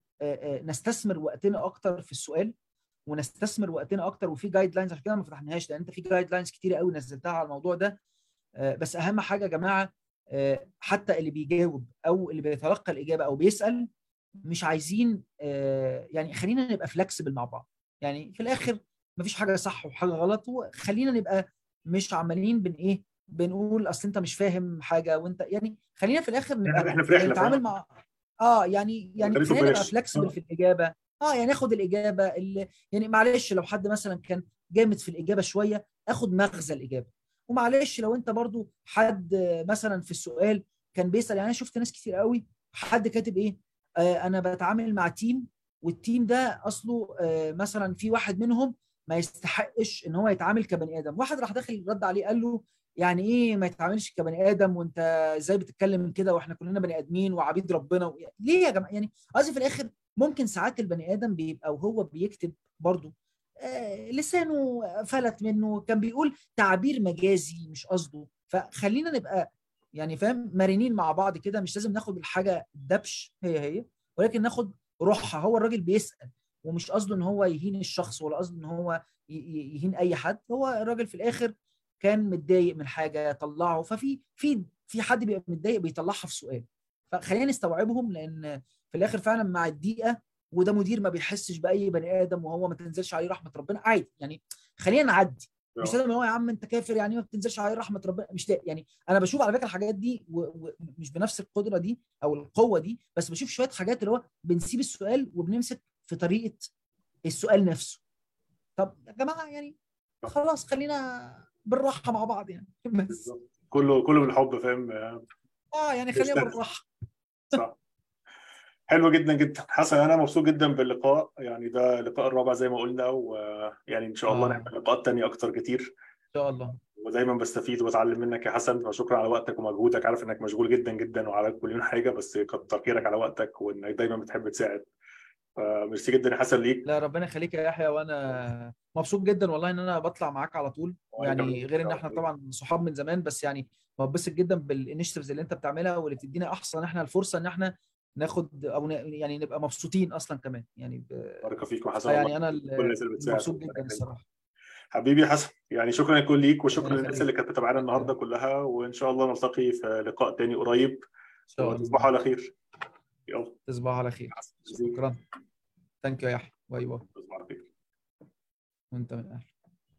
نستثمر وقتنا اكتر في السؤال ونستثمر وقتنا اكتر وفي جايد لاينز عشان كده ما فتحناهاش لان انت في جايد لاينز كتير قوي نزلتها على الموضوع ده بس اهم حاجه يا جماعه حتى اللي بيجاوب او اللي بيتلقى الاجابه او بيسال مش عايزين يعني خلينا نبقى فلكسبل مع بعض يعني في الاخر مفيش حاجه صح وحاجه غلط وخلينا نبقى مش عمالين بن ايه بنقول اصل انت مش فاهم حاجه وانت يعني خلينا في الاخر نبقى احنا في رحله نتعامل مع اه يعني يعني خلينا نبقى فلكسبل في الاجابه اه يعني اخد الاجابه اللي يعني معلش لو حد مثلا كان جامد في الاجابه شويه اخد مغزى الاجابه ومعلش لو انت برضو حد مثلا في السؤال كان بيسال يعني انا شفت ناس كتير قوي حد كاتب ايه آه انا بتعامل مع تيم والتيم ده اصله آه مثلا في واحد منهم ما يستحقش ان هو يتعامل كبني ادم واحد راح داخل رد عليه قال له يعني ايه ما يتعاملش كبني ادم وانت ازاي بتتكلم كده واحنا كلنا بني ادمين وعبيد ربنا و... ليه يا جماعه يعني قصدي في الاخر ممكن ساعات البني ادم بيبقى وهو بيكتب برضه آه لسانه فلت منه كان بيقول تعبير مجازي مش قصده فخلينا نبقى يعني فاهم مرنين مع بعض كده مش لازم ناخد الحاجه دبش هي هي ولكن ناخد روحها هو الراجل بيسال ومش قصده ان هو يهين الشخص ولا قصده ان هو يهين اي حد هو الراجل في الاخر كان متضايق من حاجه طلعه ففي في في حد بيبقى متضايق بيطلعها في سؤال فخلينا نستوعبهم لان في الاخر فعلا مع الدقيقه وده مدير ما بيحسش باي بني ادم وهو ما تنزلش عليه رحمه ربنا عادي يعني خلينا نعدي مش لازم هو يا عم انت كافر يعني ما بتنزلش عليه رحمه ربنا مش لا يعني انا بشوف على فكره الحاجات دي ومش بنفس القدره دي او القوه دي بس بشوف شويه حاجات اللي هو بنسيب السؤال وبنمسك في طريقه السؤال نفسه طب يا جماعه يعني خلاص خلينا بالراحه مع بعض يعني بس كله كله بالحب فاهم اه يعني خلينا بالراحه صح حلو جدا جدا حسن انا مبسوط جدا باللقاء يعني ده اللقاء الرابع زي ما قلنا ويعني ان شاء الله آه. نعمل لقاءات تانية اكتر كتير ان شاء الله ودايما بستفيد وبتعلم منك يا حسن فشكرا على وقتك ومجهودك عارف انك مشغول جدا جدا وعليك مليون حاجه بس كتر خيرك على وقتك وانك دايما بتحب تساعد فميرسي جدا يا حسن ليك لا ربنا يخليك يا يحيى وانا مبسوط جدا والله ان انا بطلع معاك على طول يعني كمان. غير ان احنا طبعا صحاب من زمان بس يعني بتبسط جدا بالانشيتيفز اللي انت بتعملها واللي بتدينا احسن احنا الفرصه ان احنا ناخد او ن- يعني نبقى مبسوطين اصلا كمان يعني ب... بارك فيك يا حسن يعني والله. انا ال- كل الناس اللي بتساعد مبسوط جدا الصراحه حبيبي يا حسن يعني شكرا يكون ليك وشكرا ربنا للناس يخليك. اللي كانت متابعانا النهارده كلها وان شاء الله نلتقي في لقاء تاني قريب شاء تصبحوا الله على خير يلا تصبحوا على خير شكرا ثانك يو يا يحيى باي باي تصبحوا على خير وانت من اهل